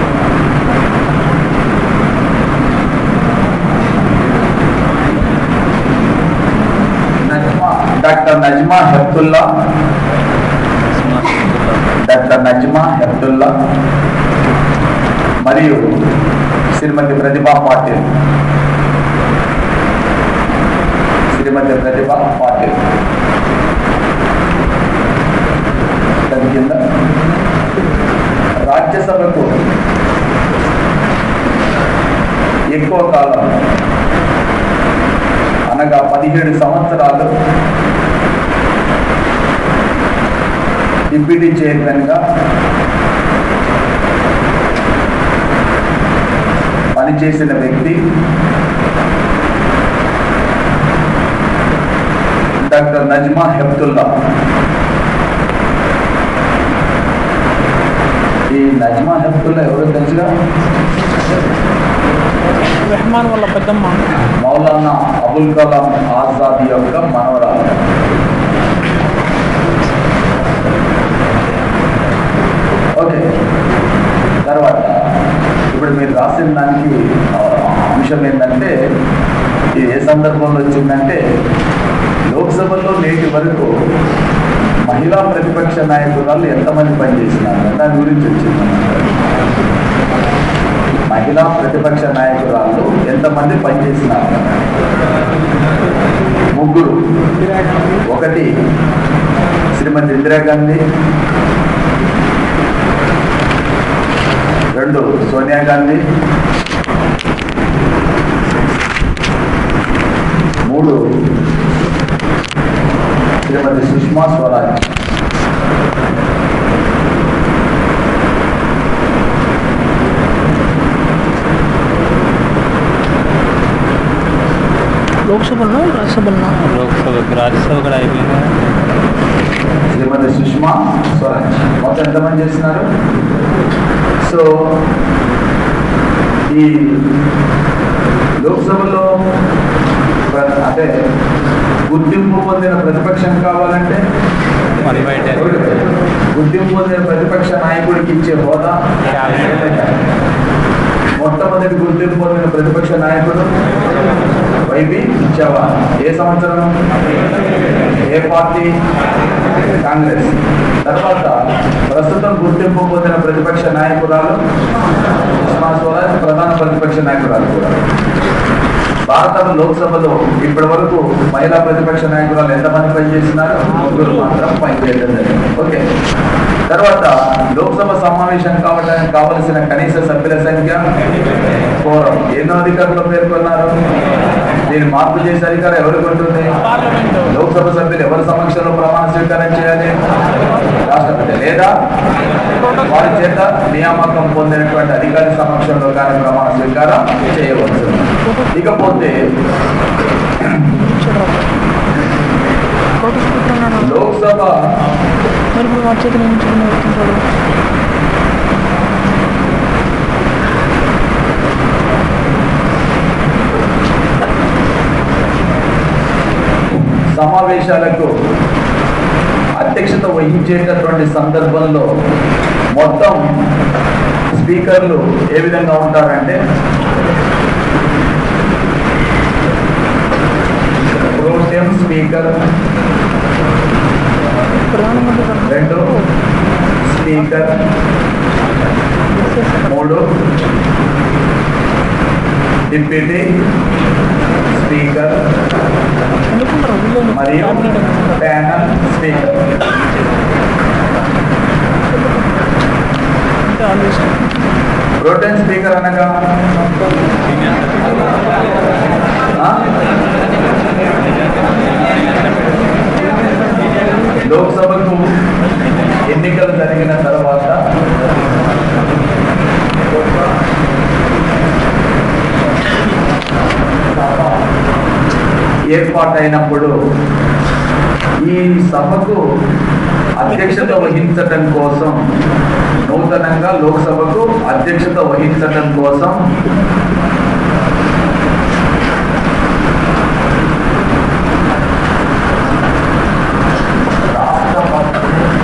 నజ్మా డాక్టర్ నజ్మా హెప్తుల్లా డాక్టర్ నజ్మా హెప్తుల్లా మరియు శ్రీమతి ప్రతిభా పాటిల్ శ్రీమతి ప్రతిభ పాటిల్ దాని కింద రాజ్యసభకు ఎక్కువ కాలం అనగా పదిహేడు సంవత్సరాలు డిప్యూటీ చైర్మన్గా పనిచేసిన వ్యక్తి డాక్టర్ నజ్మా హెప్తుల్లా ఈ నజ్మా హెప్తుల్లా ఎవరో తెలుసుగా రెహమాన్ వాళ్ళ పెద్దమ్మ మౌలానా అబుల్ కలాం ఆజాద్ యొక్క మనవరాలు ఓకే తర్వాత ఇప్పుడు మీరు రాసిన దానికి ఆ, అంశం ఏంటంటే ఇది ఏ సందర్భంలో వచ్చిందంటే లోక్సభలో నేటి వరకు మహిళా ప్రతిపక్ష నాయకురాలు ఎంతమంది పనిచేసినారు దాని గురించి వచ్చింది మహిళా ప్రతిపక్ష నాయకురాలు ఎంతమంది పనిచేసినారు ముగ్గురు ఒకటి శ్రీమతి ఇందిరాగాంధీ రెండు సోనియా గాంధీ మూడు శ్రీమతి సుష్మా స్వరాజ్ లోక్సభలో రాజ్యసభలో లోక్సభకు రాజ్యసభ కూడా అయిపోయింది కదా. శ్రీమతి సుష్మా స్వరాజ్ మొత్తం ఎంతమంది చేస్తున్నారు సో ఈ లోక్సభలో ప్ర- అంటే గుర్తింపు పొందిన ప్రతిపక్షం కావాలంటే వన్ బై టెన్ గుర్తింపు పొందిన ప్రతిపక్ష నాయకుడికి ఇచ్చే హోదా మొట్టమొదటి గుర్తింపు పొందిన ప్రతిపక్ష నాయకుడు వైబి చవాన్ ఏ సంవత్సరం ఏ పార్టీ కాంగ్రెస్ తర్వాత ప్రస్తుతం గుర్తింపు పొందిన ప్రతిపక్ష నాయకురాలు సుష్మా స్వరాజ్ ప్రధాన ప్రతిపక్ష నాయకురాలు కూడా భారత లోక్సభలో ఇప్పటి వరకు మహిళా ప్రతిపక్ష నాయకురాలు ఎంతమంది పనిచేస్తున్నారు ముగ్గురు మాత్రం పనిచేయడం జరిగింది ఓకే తర్వాత లోక్సభ సమావేశం కావడానికి కావలసిన కనీస సభ్యుల సంఖ్య కోరం ఎన్నో అధికారులు పేర్కొన్నారు దీన్ని మార్పు చేసే అధికారం ఎవరికి ఉంటుంది పార్లమెంట్ లోక్సభ సభ్యులు ఎవరి సమక్షంలో ప్రమాణ స్వీకారం చేయాలి రాష్ట్రపతి లేదా వారి చేత నియామకం పొందినటువంటి అధికారి సమక్షంలో కానీ ప్రమాణ స్వీకారం చేయవచ్చు ఇకపోతే ఫోటో స్పీకర్ లోక్సభ మరి ఇప్పుడు వాడి చేతి నియమించుకుని వెళ్తుంటాడు సమావేశాలకు అధ్యక్షత వహించేటటువంటి సందర్భంలో మొత్తం స్పీకర్లు ఏ విధంగా ఉంటారంటే ప్రోటెం స్పీకర్ ప్రధానమంత్రి గారు రెండు స్పీకర్ మూడు డిప్యూటీ స్పీకర్ అనుకుంటారు వీళ్ళు మరియు ప్యానల్ స్పీకర్ అంటే ఆలోచన ప్రోటెన్ స్పీకర్ అనగా ఆ? లోక్సభకు ఎన్నికలు జరిగిన తర్వాత ఏర్పాటైనప్పుడు ఈ సభకు అధ్యక్షత వహించటం కోసం నూతనంగా లోక్సభకు అధ్యక్షత వహించటం కోసం రాష్ట్రపతి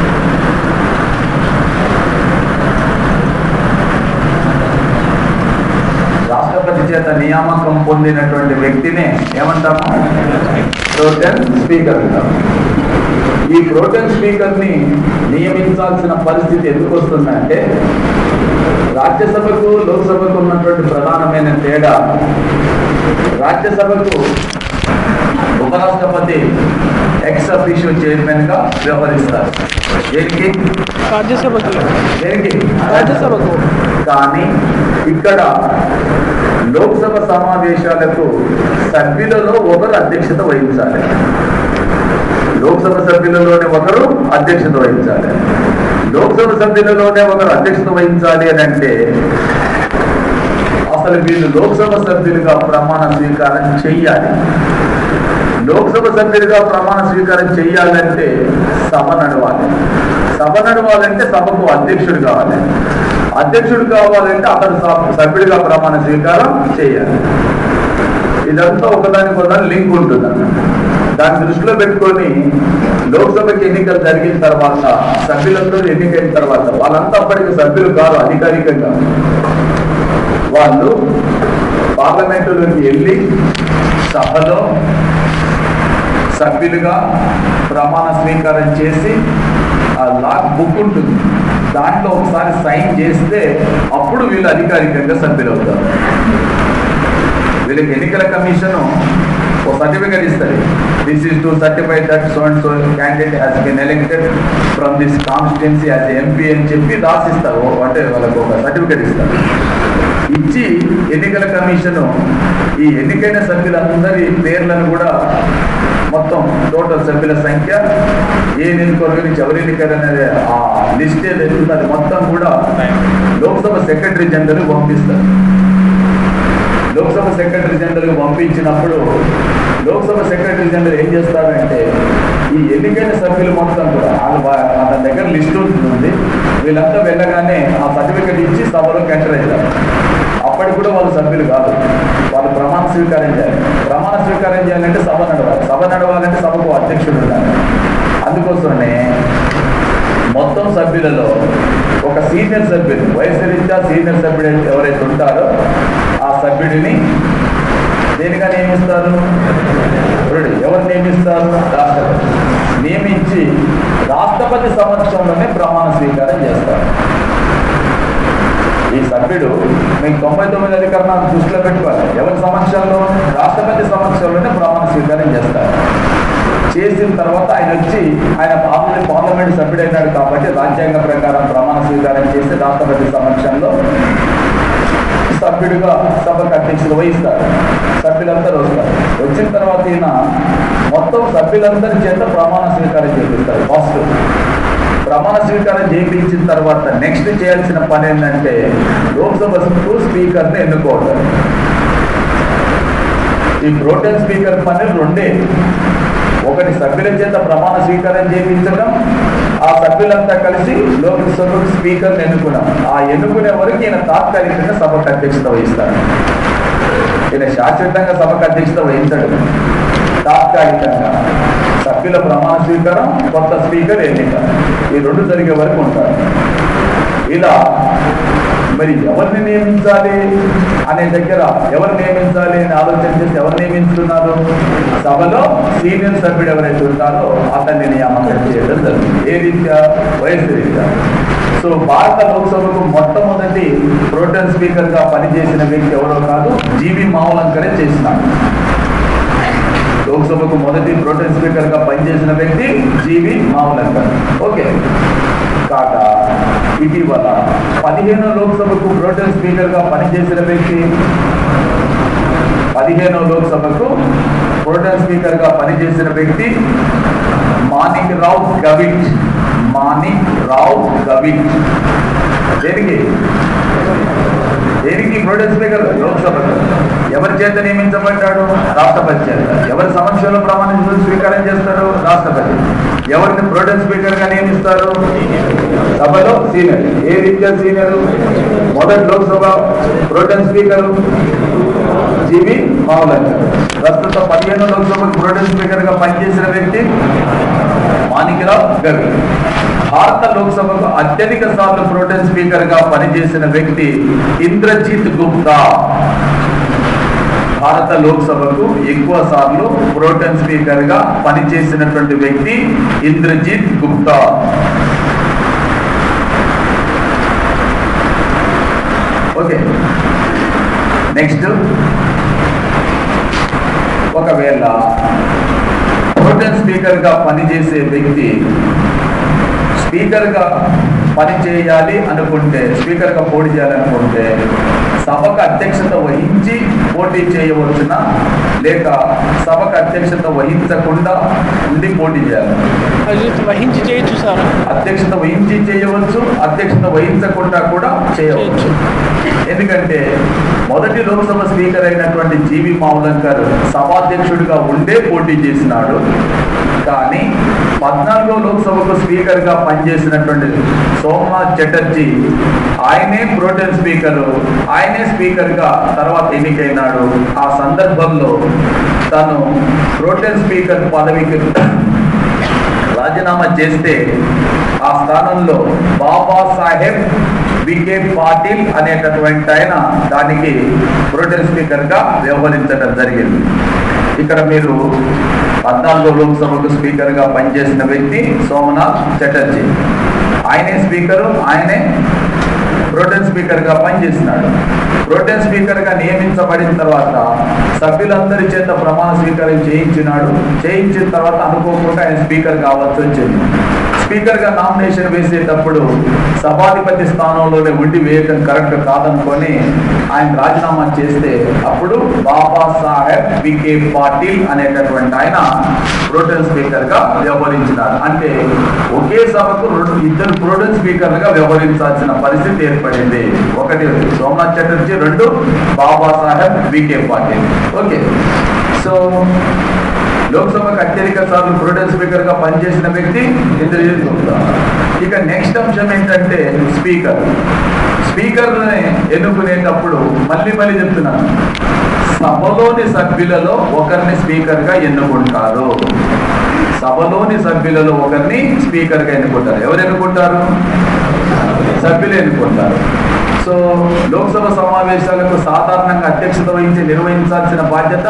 రాష్ట్రపతి చేత నియామకం పొందినటువంటి వ్యక్తిని ఏమంటాము ప్రోటెన్ స్పీకర్ అంటాం ఈ ప్రోటెన్ స్పీకర్ ని నియమించాల్సిన పరిస్థితి ఎందుకు వస్తుందంటే రాజ్యసభకు లోక్సభకు ఉన్నటువంటి ప్రధానమైన తేడా రాజ్యసభకు ఉపరాష్ట్రపతి ఎక్స్ అఫీషియో చైర్మన్ గా వ్యవహరిస్తారు దేనికి రాజ్యసభకి దేనికి రాజ్యసభకు కానీ ఇక్కడ లోక్సభ సమావేశాలకు సభ్యులలో ఒకరు అధ్యక్షత వహించాలి లోక్సభ సభ్యులలోనే ఒకరు అధ్యక్షత వహించాలి లోక్సభ సభ్యులలోనే ఒకరు అధ్యక్షత వహించాలి అని అంటే అసలు వీళ్ళు లోక్సభ సభ్యులుగా ప్రమాణ స్వీకారం చెయ్యాలి లోక్సభ సభ్యులుగా ప్రమాణ స్వీకారం చెయ్యాలంటే సభ నడవాలి సభ నడవాలంటే సభకు అధ్యక్షుడు కావాలి అధ్యక్షుడు కావాలంటే అతడు సభ- సభ్యుడిగా ప్రమాణ స్వీకారం చేయాలి ఇదంతా ఒకదానికి ఒకదాని లింక్ ఉంటుంది దాన్ని దృష్టిలో పెట్టుకొని లోక్సభకి ఎన్నికలు జరిగిన తర్వాత సభ్యులందరూ ఎన్నికైన తర్వాత వాళ్ళంతా అప్పటికి సభ్యులు కాదు అధికారికంగా వాళ్ళు పార్లమెంటులోకి వెళ్ళి సభలో సభ్యులుగా ప్రమాణ స్వీకారం చేసి ఆ లాక్ బుక్ ఉంటుంది దాంట్లో ఒకసారి సైన్ చేస్తే అప్పుడు వీళ్ళు అధికారికంగా సభ్యులు అవుతారు వీళ్ళకి ఎన్నికల కమిషన్ ఒక సర్టిఫికేట్ ఇస్తుంది this is to certify that so and so candidate has been elected from this constituency as MP అని చెప్పి రాసిస్తారు ఓ- అంటే వాళ్ళకు ఒక సర్టిఫికేట్ ఇస్తారు ఇచ్చి ఎన్నికల కమిషన్ ఈ ఎన్నికైన సభ్యులందరి పేర్లను కూడా మొత్తం టోటల్ సభ్యుల సంఖ్య ఏ నియోజకవర్గం నుంచి ఎవరు ఎన్నికైనది ఆ లిస్ట్ ఏదైతే ఉందో అది మొత్తం కూడా లోక్సభ సెక్రటరీ జనరల్ పంపిస్తారు లోక్సభ సెక్రటరీ జనరల్ పంపించినప్పుడు లోక్సభ సెక్రటరీ జనరల్ ఏం చేస్తారంటే ఈ ఎన్నికైన సభ్యులు మొత్తం కూడా వాళ్ళ వా- అతని దగ్గర లిస్ట్ ఉంటుంది వీళ్ళంతా వెళ్ళగానే ఆ సర్టిఫికెట్ ఇచ్చి సభలోకి ఎంటర్ అవుతారు అప్పటికి కూడా వాళ్ళు సభ్యులు కాదు వాళ్ళు ప్రమాణ స్వీకారం చేయాలి ప్రమాణ స్వీకారం చేయాలంటే సభ నడవాలి సభ నడవాలంటే సభకు అధ్యక్షుడు ఉండాలి అందుకోసమే మొత్తం సభ్యులలో ఒక సీనియర్ సభ్యుడు వయసు రీత్యా సీనియర్ సభ్యుడు ఎవరైతే ఉంటారో ఆ సభ్యుడిని దేనిగా నియమిస్తారు చూడండి, ఎవరు నియమిస్తారు రాష్ట్రపతి నియమించి రాష్ట్రపతి సమక్షంలోనే ప్రమాణ స్వీకారం చేస్తారు ఈ సభ్యుడు మీకు తొంభై తొమ్మిది అధికారులను దృష్టిలో పెట్టుకోవాలి ఎవరి సమక్షంలో రాష్ట్రపతి సమక్షంలోనే ప్రమాణ స్వీకారం చేస్తారు చేసిన తర్వాత ఆయన వచ్చి ఆయన ఆల్రెడీ పార్లమెంట్ సభ్యుడైనాడు కాబట్టి రాజ్యాంగ ప్రకారం ప్రమాణ స్వీకారం చేసి రాష్ట్రపతి సమక్షంలో సభ్యుడిగా సభకు అధ్యక్షులు వహిస్తారు సభ్యులందరూ వస్తారు వచ్చిన తర్వాత ఈయన మొత్తం సభ్యులందరి చేత ప్రమాణ స్వీకారం చేపిస్తారు ఫస్ట్ ప్రమాణ స్వీకారం చేయించిన తర్వాత నెక్స్ట్ చేయాల్సిన పని ఏంటంటే లోక్సభకు స్పీకర్ని ఎన్నుకోవడం ఈ ప్రోటెన్ స్పీకర్ పని రెండే ఒకటి సభ్యుల చేత ప్రమాణ స్వీకారం చేయించడం ఆ సభ్యులంతా కలిసి లోక్సభకు స్పీకర్ని ఎన్నుకున్నాం ఆ ఎన్నుకునే వరకు ఈయన తాత్కాలికంగా సభకు అధ్యక్షత వహిస్తాడు ఈయన శాశ్వతంగా సభకు అధ్యక్షత వహించడు తాత్కాలికంగా సభ్యుల ప్రమాణ స్వీకారం కొత్త స్పీకర్ ఎన్నిక ఈ రెండు జరిగే వరకు ఉంటారు ఇలా మరి ఎవరిని నియమించాలి అనే దగ్గర ఎవరు నియమించాలి అని ఆలోచన చేసి ఎవరు నియమిస్తున్నారు సభలో సీనియర్ సభ్యుడు ఎవరైతే ఉంటారో అతన్ని నియామకం చేయడం జరుగుతుంది ఏ రీత్యా వయసు రీత్యా సో భారత లోక్సభకు మొట్టమొదటి ప్రోటెన్ స్పీకర్ గా పనిచేసిన వ్యక్తి ఎవరో కాదు జీవి మావులంకరే చేసినాడు లోక్సభకు మొదటి ప్రోటెన్ స్పీకర్ గా పనిచేసిన వ్యక్తి జీవి మావులంకర్ ఓకే కాక ఇటీవల పదిహేనో లోక్సభకు ప్రోటెన్ స్పీకర్ గా పనిచేసిన వ్యక్తి పదిహేనో లోక్సభకు ప్రోటెన్ స్పీకర్ గా పనిచేసిన వ్యక్తి మాణిక్ రావు గవిట్ మాణిక్ రావు గవిట్ దేనికి దేనికి ప్రోటెన్ స్పీకర్ లోక్సభకు ఎవరి చేత నియమించబడ్డాడు రాష్ట్రపతి చేత ఎవరి సమక్షంలో ప్రమాణ స్వీకారం చేస్తారు రాష్ట్రపతి ఎవరిని ప్రోటెన్ స్పీకర్ గా నియమిస్తారు సభలో సీనియర్ ఏ రీత్యా సీనియర్ మొదటి Lok Sabha pro tem speaker GV Mavalankar ప్రస్తుత పదిహేను లోక్సభ ప్రోటెన్ స్పీకర్ గా పనిచేసిన వ్యక్తి మాణిక్యరావు గవి భారత లోక్సభకు అత్యధిక సార్లు ప్రోటెన్ స్పీకర్ గా పనిచేసిన వ్యక్తి ఇంద్రజిత్ గుప్తా భారత లోక్సభకు ఎక్కువ సార్లు ప్రోటెన్ స్పీకర్ గా పనిచేసినటువంటి వ్యక్తి ఇంద్రజిత్ గుప్తా ఓకే నెక్స్ట్ ఒకవేళ ప్రోటెన్ స్పీకర్గా పనిచేసే వ్యక్తి స్పీకర్గా పని చేయాలి అనుకుంటే స్పీకర్గా పోటీ చేయాలనుకుంటే సభకు అధ్యక్షత వహించి పోటీ చేయవచ్చునా లేక సభకు అధ్యక్షత వహించకుండా ఉండి పోటీ చేయాలి అది వహించి చేయొచ్చు సార్ అధ్యక్షత వహించి చేయవచ్చు అధ్యక్షత వహించకుండా కూడా చేయవచ్చు ఎందుకంటే మొదటి లోక్సభ స్పీకర్ అయినటువంటి జీవి మావులంకర్ సభాధ్యక్షుడిగా ఉండే పోటీ చేసినాడు కానీ పద్నాలుగో లోక్సభకు స్పీకర్గా పనిచేసినటువంటి సోమనాథ్ చటర్జీ ఆయనే ప్రోటెన్ స్పీకరు ఆయనే స్పీకర్గా తర్వాత ఎన్నికైనాడు ఆ సందర్భంలో తను ప్రోటెన్ స్పీకర్ పదవికి రాజీనామా చేస్తే ఆ స్థానంలో బాబా సాహెబ్ వికే పాటిల్ అనేటటువంటి ఆయన దానికి ప్రోటెన్ స్పీకర్గా వ్యవహరించడం జరిగింది ఇక్కడ మీరు పద్నాలుగో లోక్సభకు స్పీకర్గా పనిచేసిన వ్యక్తి సోమనాథ్ చటర్జీ ఆయనే స్పీకరు ఆయనే ప్రోటెన్ స్పీకర్గా పనిచేసినాడు ప్రోటెన్ స్పీకర్గా నియమించబడిన తర్వాత సభ్యులందరి చేత ప్రమాణ స్వీకారం చేయించినాడు చేయించిన తర్వాత అనుకోకుండా ఆయన స్పీకర్ కావాల్సి వచ్చింది స్పీకర్గా నామినేషన్ వేసేటప్పుడు సభాధిపతి స్థానంలోనే ఉండి వేయటం కరెక్ట్ కాదనుకొని ఆయన రాజీనామా చేస్తే అప్పుడు బాబా సాహెబ్ వికే పాటిల్ అనేటటువంటి ఆయన ప్రోటెన్ స్పీకర్గా వ్యవహరించినారు అంటే ఒకే సభకు రెండు ఇద్దరు ప్రోటెన్ స్పీకర్లుగా వ్యవహరించాల్సిన పరిస్థితి ఏర్పడింది ఒకటి సోమనాథ్ చటర్జీ రెండు Baba Saheb VK Patil okay so లోక్సభకు అత్యధిక సార్లు ప్రోటెన్ స్పీకర్ గా పనిచేసిన వ్యక్తి ఇంద్రజిత్ గుప్తా ఇక నెక్స్ట్ అంశం ఏంటంటే స్పీకర్ స్పీకర్ ఎన్నుకునేటప్పుడు మళ్ళీ మళ్ళీ చెప్తున్నాను సభలోని సభ్యులలో ఒకరిని స్పీకర్ గా ఎన్నుకుంటారు సభలోని సభ్యులలో ఒకరిని స్పీకర్ గా ఎన్నుకుంటారు ఎవరు ఎన్నుకుంటారు సభ్యులు ఎన్నుకుంటారు సో లోక్సభ సమావేశాలకు సాధారణంగా అధ్యక్షత వహించి నిర్వహించాల్సిన బాధ్యత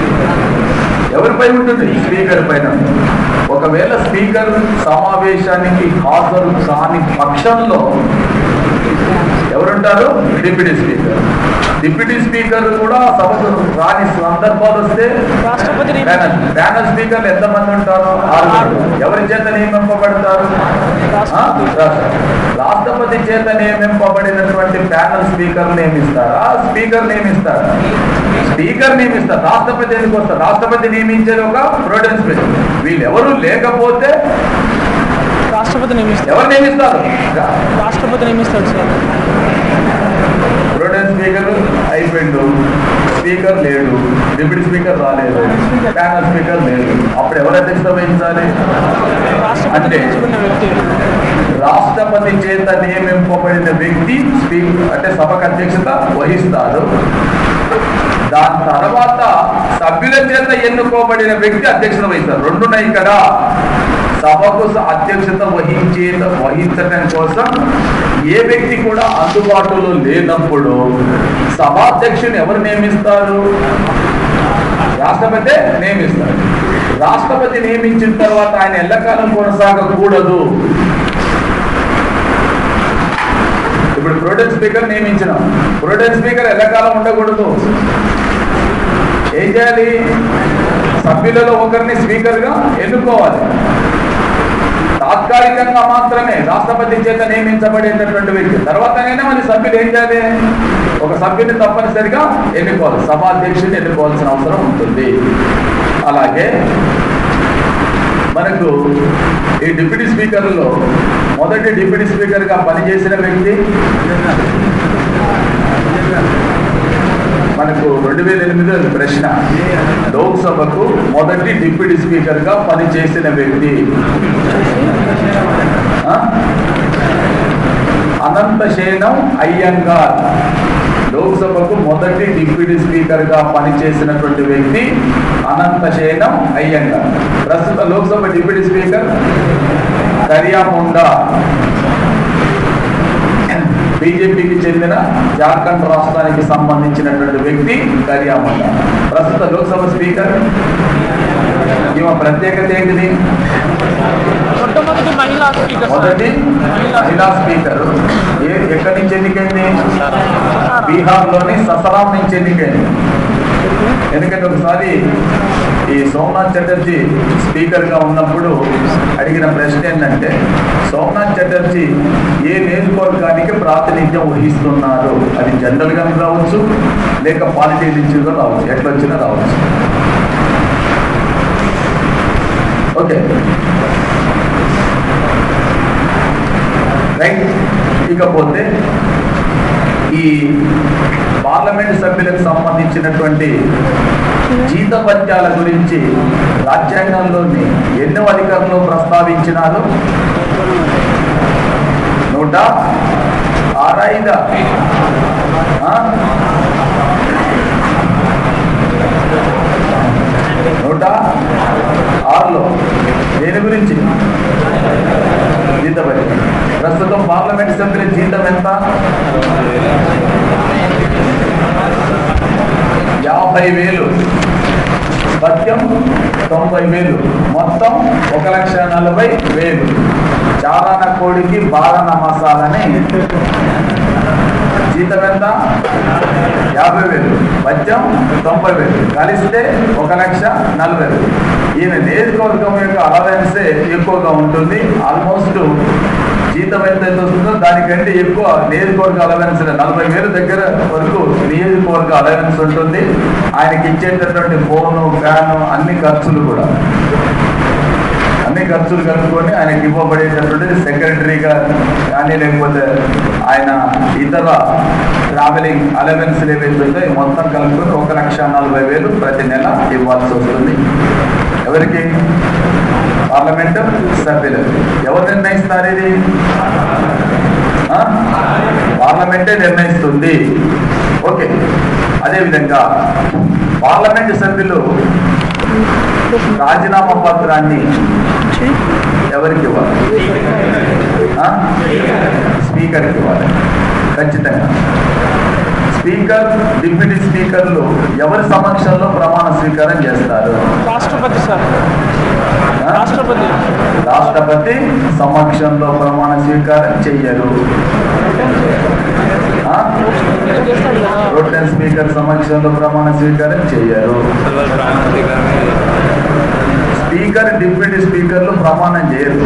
ఎవరిపై ఉంటుంది స్పీకర్ పైన ఒకవేళ స్పీకర్ సమావేశానికి హాజరు కాని పక్షంలో ఎవరుంటారు డిప్యూటీ స్పీకర్ డిప్యూటీ స్పీకర్ కూడా సభకు రాని సందర్భాలు వస్తే రాష్ట్రపతి నియమి- ప్యానల్ ప్యానల్ స్పీకర్లు ఎంతమంది ఉంటారు ఆరుగురు ఎవరి చేత నియమింపబడతారు ఆ? రాష్ట్రపతి చేత నియమింపబడినటువంటి ప్యానల్ స్పీకర్ నియమిస్తారా స్పీకర్ నియమిస్తారా స్పీకర్ నియమిస్తారు రాష్ట్రపతి ఎందుకు వస్తారు రాష్ట్రపతి నియమించేది ఒక ప్రోటెన్ స్పీకర్ వీళ్ళెవరు లేకపోతే రాష్ట్రపతి నియమిస్తారు ఎవరు నియమిస్తారు రాష్ట్రపతి నియమిస్తాడు సార్ ప్రోటెన్ స్పీకర్ అయిపోయిండు స్పీకర్ లేడు డిప్యూటీ స్పీకర్ రాలేదు ప్యానల్ స్పీకర్ లేడు అప్పుడు ఎవరు అధ్యక్షత వహించాలి రాష్ట్రపతి అంటే నియమించుకున్న వ్యక్తి రాష్ట్రపతి చేత నియమింపబడిన వ్యక్తి స్పీకర్ అంటే సభకు అధ్యక్షత వహిస్తాడు దాని తర్వాత సభ్యుల చేత ఎన్నుకోబడిన వ్యక్తి అధ్యక్షత వహిస్తారు రెండున్నాయి ఇక్కడ సభకు స- అధ్యక్షత వహించే వహించడం కోసం ఏ వ్యక్తి కూడా అందుబాటులో లేనప్పుడు సభాధ్యక్షుని ఎవరు నియమిస్తారు రాష్ట్రపతి నియమిస్తారు రాష్ట్రపతి నియమించిన తర్వాత ఆయన ఎల్లకాలం కొనసాగకూడదు ఇప్పుడు ప్రోటెన్ స్పీకర్ నియమించినాం ప్రోటెన్ స్పీకర్ ఎల్లకాలం ఉండకూడదు ఏం చేయాలి సభ్యులలో ఒకరిని స్పీకర్గా ఎన్నుకోవాలి తాత్కాలికంగా మాత్రమే రాష్ట్రపతి చేత నియమించబడేటటువంటి వ్యక్తి తర్వాతనైనా మరి సభ్యులు ఏం చేయాలి ఒక సభ్యుని తప్పనిసరిగా ఎన్నుకోవాలి సభాధ్యక్షుడిని ఎన్నుకోవాల్సిన అవసరం ఉంటుంది అలాగే మనకు ఈ డిప్యూటీ స్పీకర్లో మొదటి డిప్యూటీ స్పీకర్గా పనిచేసిన వ్యక్తి మనకు రెండు వేల ఎనిమిది ప్రశ్న లోక్సభకు మొదటి డిప్యూటీ స్పీకర్గా పనిచేసిన వ్యక్తి ఆ? అనంతశేనం అయ్యంగార్ లోక్సభకు మొదటి డిప్యూటీ స్పీకర్గా పనిచేసినటువంటి వ్యక్తి అనంతశేనం అయ్యంగార్ ప్రస్తుత లోక్సభ డిప్యూటీ స్పీకర్ కరియాముండా బీజేపీకి చెందిన జార్ఖండ్ రాష్ట్రానికి సంబంధించినటువంటి వ్యక్తి కరియాముండా ప్రస్తుత లోక్సభ స్పీకర్ ఈమె ప్రత్యేకత ఏంటిది మొట్టమొదటి మహిళా స్పీకర్ సార్ మొదటి మహిళా స్పీకర్ ఏ ఎక్కడి నుంచి ఎన్నికైంది బీహార్లోని ససరాం నుంచి ఎన్నికైంది ఎందుకంటే ఒకసారి ఈ సోమనాథ్ చటర్జీ స్పీకర్గా ఉన్నప్పుడు అడిగిన ప్రశ్న ఏంటంటే సోమనాథ్ చటర్జీ ఏ నియోజకవర్గానికి ప్రాతినిధ్యం వహిస్తున్నారు అది జనరల్గా రావచ్చు లేక పాలిటీ నుంచిగా రావచ్చు ఎట్లా వచ్చినా రావచ్చు ఓకే రైట్ ఇకపోతే ఈ పార్లమెంట్ సభ్యులకు సంబంధించినటువంటి జీతభత్యాల గురించి రాజ్యాంగంలోని ఎన్నో అధికారులు ప్రస్తావించినారు నూట ఆరైద ఆ? నూట ఆరులో దేని గురించి జీతభత్యం ప్రస్తుతం పార్లమెంట్ సభ్యుల జీతం ఎంత యాభై వేలు భత్యం తొంభై వేలు మొత్తం ఒక లక్ష నలభై వేలు చారాన కోడికి బారన మసాలని జీతం ఎంత యాభై వేలు భత్యం తొంభై వేలు కలిస్తే ఒక లక్ష నలభై వేలు ఈయన నియోజకవర్గం యొక్క అలవెన్సే ఎక్కువగా ఉంటుంది ఆల్మోస్ట్ జీతం ఎంత ఎంత వస్తుందో దానికంటే ఎక్కువ నియోజకవర్గ అలవెన్స్ నలభై వేలు దగ్గర వరకు నియోజకవర్గ అలవెన్స్ ఉంటుంది ఆయనకి ఇచ్చేటటువంటి ఫోను ఫ్యాను అన్ని ఖర్చులు కూడా అన్ని ఖర్చులు కలుపుకొని ఆయనకి ఇవ్వబడేటటువంటి సెక్రటరీగా కానీ లేకపోతే ఆయన ఇతర ట్రావెలింగ్ అలవెన్స్ ఏవైతే ఉందో ఈ మొత్తం కలుపుకొని ఒక లక్ష నలభై వేలు ప్రతి నెల ఇవ్వాల్సి వస్తుంది ఎవరికి పార్లమెంటు సభ్యులు ఎవరు నిర్ణయిస్తారు ఇది ఆ? పార్లమెంటే నిర్ణయిస్తుంది ఓకే అదేవిధంగా పార్లమెంటు సభ్యులు రాజీనామా పత్రాన్ని ఎవరికి ఇవ్వాలి ఆ? స్పీకర్కి ఇవ్వాలి ఖచ్చితంగా స్పీకర్ డిప్యూటీ స్పీకర్లు ఎవరి సమక్షంలో ప్రమాణ స్వీకారం చేస్తారు రాష్ట్రపతి సార్ ఆ? రాష్ట్రపతి రాష్ట్రపతి సమక్షంలో ప్రమాణ స్వీకారం చెయ్యరు ఆ? చేస్తాడు కదా రోటన్ స్పీకర్ సమక్షంలో ప్రమాణ స్వీకారం చెయ్యరు అసలు వాళ్ళు ప్రమాణ స్వీకారమే చేయరు. స్పీకర్ డిప్యూటీ స్పీకర్లు ప్రమాణం చేయరు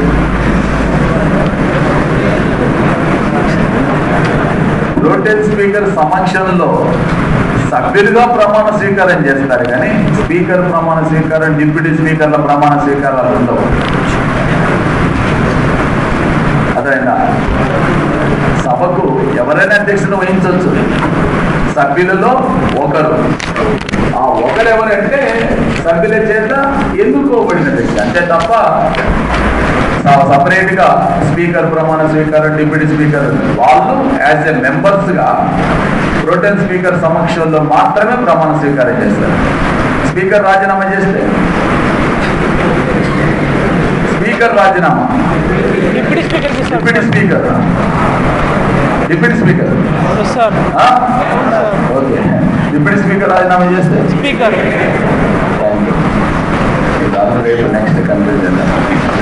రోటన్ స్పీకర్ సమక్షంలో సభ్యులుగా ప్రమాణ స్వీకారం చేస్తారు కానీ స్పీకర్ ప్రమాణ స్వీకారం డిప్యూటీ స్పీకర్ల ప్రమాణ స్వీకారాలు ఉండవు అదైనా సభకు ఎవరైనా అధ్యక్షత వహించవచ్చు సభ్యులలో ఒకరు ఆ ఒకరు ఎవరంటే సభ్యుల చేత ఎన్నుకోబడిన వ్యక్తి అంతే తప్ప సపరేట్ గా స్పీకర్ ప్రమాణ స్వీకారం డిప్యూటీ స్పీకర్ వాళ్ళు యాజ్ ఎ మెంబర్స్ గా ప్రోటెన్ స్పీకర్ సమక్షంలో మాత్రమే ప్రమాణ స్వీకారం చేస్తారు స్పీకర్ రాజీనామా చేస్తే స్పీకర్ రాజీనామా డిప్యూటీ స్పీకర్ చేశారు deputy speaker deputy speaker yes sir ఆ? అవును సార్ ఓకే డిప్యూటీ స్పీకర్ రాజీనామా చేస్తే స్పీకర్ థ్యాంక్ యూ రేపు నెక్స్ట్ కన్ఫ్యూజ్ చేద్దాం